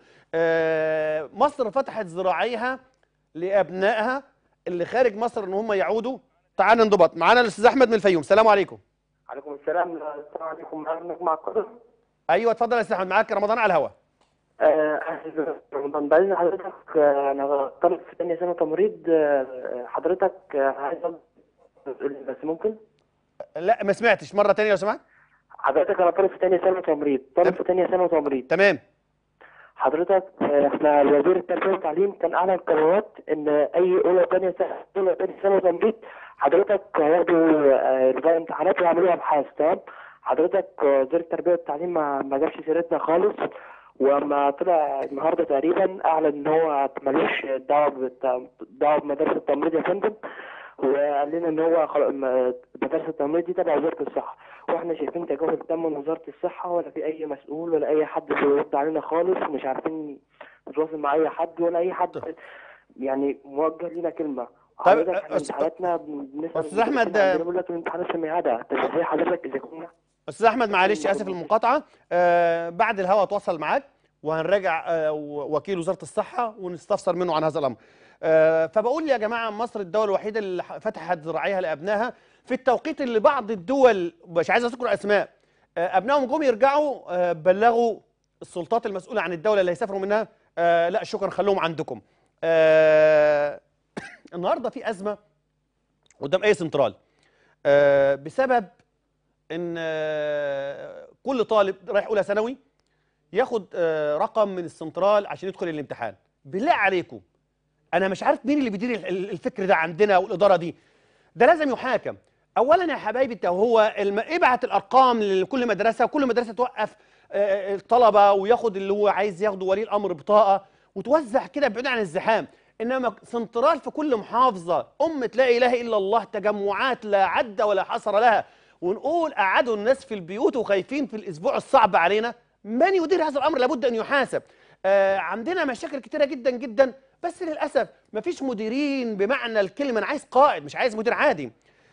آه مصر فتحت ذراعيها لابنائها اللي خارج مصر ان هم يعودوا تعال ننضبط معانا الاستاذ احمد من الفيوم السلام عليكم عليكم السلام السلام عليكم معك مع القدر ايوه اتفضل يا استاذ احمد معاك رمضان على الهواء آه، أهلا رمضان بعدين حضرتك آه، أنا طالب في تانية سنة تمريض آه، حضرتك آه، عايز أقول- بس ممكن لا ما سمعتش مره تانية لو سمحت حضرتك أنا طالب في تانية سنة تمريض طالب في تانية سنة تمريض تمام حضرتك آه، احنا الوزير التربية والتعليم كان أعلن قرارات إن أي أولى تانية سنة أولى تانية سنة تمريض حضرتك هياخدوا آه، نظام امتحانات ويعملوا أبحاث تمام حضرتك آه، وزير التربية والتعليم ما ما جابش سيرتنا خالص وما طلع النهارده تقريبا اعلن ان هو ملوش دعوه بالت- دعوه بمدارس التمريض يا فندم وقال لنا ان هو خل- م- مدارس التمريض دي تبع وزاره الصحه واحنا شايفين تجاوز تم من وزاره الصحه ولا في اي مسؤول ولا اي حد بيرد علينا خالص ومش عارفين نتواصل مع اي حد ولا اي حد يعني موجه لينا كلمه طيب، حضرتك احنا أس- امتحاناتنا بالنسبه أستاذ أحمد، للمدرسين عندنا بيقول لك الامتحانات في ميعادها طب ازاي حضرتك اذا كنا استاذ احمد معلش اسف المقاطعه آه بعد الهوا اتواصل معاك وهنراجع آه و- وكيل وزاره الصحه ونستفسر منه عن هذا الامر آه فبقول يا جماعه مصر الدوله الوحيده اللي ح- فتحت ذراعيها لابنائها في التوقيت اللي بعض الدول مش عايز اذكر اسماء آه ابنائهم جم يرجعوا آه بلغوا السلطات المسؤوله عن الدوله اللي هيسافروا منها آه لا شكرا خلوهم عندكم آه النهارده في ازمه قدام اي سنترال آه بسبب ان آه، كل طالب رايح اولى ثانوي ياخد آه، رقم من السنترال عشان يدخل الامتحان بالله عليكم انا مش عارف مين اللي بيدير ال- ال- الفكر ده عندنا والاداره دي ده لازم يحاكم اولا يا حبايبي ده هو الم... ابعت الارقام لكل مدرسه وكل مدرسه توقف آه، الطلبه وياخد اللي هو عايز ياخده ولي الامر بطاقه وتوزع كده بعيد عن الزحام انما سنترال في كل محافظه امه لا اله الا الله تجمعات لا عد ولا حصر لها ونقول قعدوا الناس في البيوت وخايفين في الاسبوع الصعب علينا من يدير هذا الامر لابد ان يحاسب آه عندنا مشاكل كتيره جدا جدا بس للاسف مفيش مديرين بمعنى الكلمه انا عايز قائد مش عايز مدير عادي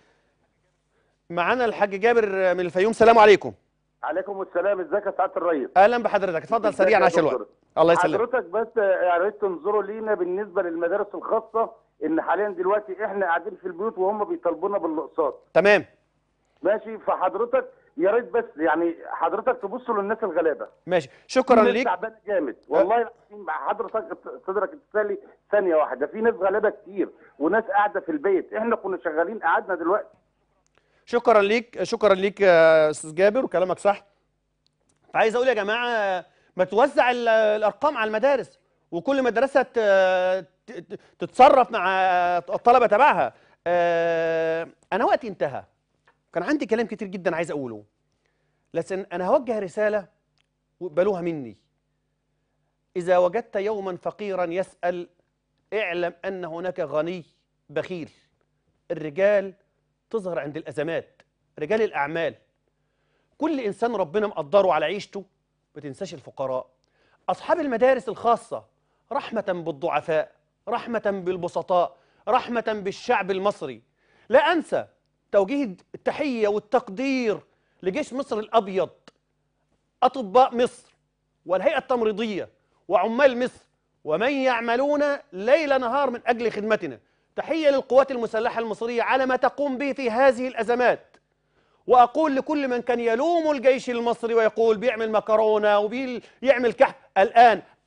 معانا الحاج جابر من الفيوم سلام عليكم عليكم السلام ازيك يا سعاده الرئيس اهلا بحضرتك اتفضل ازيك سريعا يا عشان دكتور؟ الوقت الله يسلمك حضرتك بس يا ريت تنظروا لينا بالنسبه للمدارس الخاصه ان حاليا دلوقتي احنا قاعدين في البيوت وهم بيطالبونا بالاقساط تمام ماشي فحضرتك يا ريت بس يعني حضرتك تبصوا للناس الغلابه ماشي شكرا في ناس ليك تعبانه جامد والله العظيم حضرتك صدرك تسالي ثانيه واحده في ناس غلابه كتير وناس قاعده في البيت احنا كنا شغالين قعدنا دلوقتي شكرا ليك شكرا ليك يا استاذ جابر وكلامك صح عايز اقول يا جماعه ما توزع ال- الارقام على المدارس وكل مدرسه ت- ت- تتصرف مع الطلبه تبعها آه، انا وقتي انتهى كان عندي كلام كتير جدا عايز اقوله لكن انا هوجه رساله واقبلوها مني اذا وجدت يوما فقيرا يسال اعلم ان هناك غني بخيل الرجال تظهر عند الازمات رجال الاعمال كل انسان ربنا مقدره على عيشته ما تنساش الفقراء اصحاب المدارس الخاصه رحمه بالضعفاء رحمه بالبسطاء رحمه بالشعب المصري لا انسى توجيه التحيه والتقدير لجيش مصر الابيض اطباء مصر والهيئه التمريضيه وعمال مصر ومن يعملون ليل نهار من اجل خدمتنا تحيه للقوات المسلحه المصريه على ما تقوم به في هذه الازمات واقول لكل من كان يلوم الجيش المصري ويقول بيعمل مكرونه وبيعمل كحك الان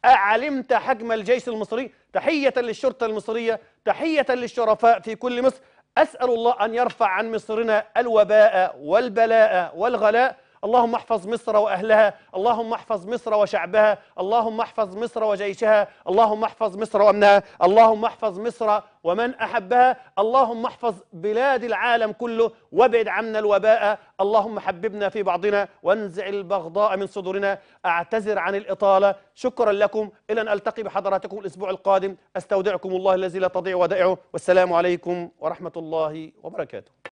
علمت حجم الجيش المصري تحية للشرطة المصرية تحية للشرفاء في كل مصر أسأل الله أن يرفع عن مصرنا الوباء والبلاء والغلاء اللهم احفظ مصر واهلها، اللهم احفظ مصر وشعبها، اللهم احفظ مصر وجيشها، اللهم احفظ مصر وامنها، اللهم احفظ مصر ومن احبها، اللهم احفظ بلاد العالم كله وابعد عنا الوباء، اللهم حببنا في بعضنا وانزع البغضاء من صدورنا، اعتذر عن الاطاله، شكرا لكم الى ان التقي بحضراتكم الاسبوع القادم، استودعكم الله الذي لا تضيع ودائعه، والسلام عليكم ورحمه الله وبركاته.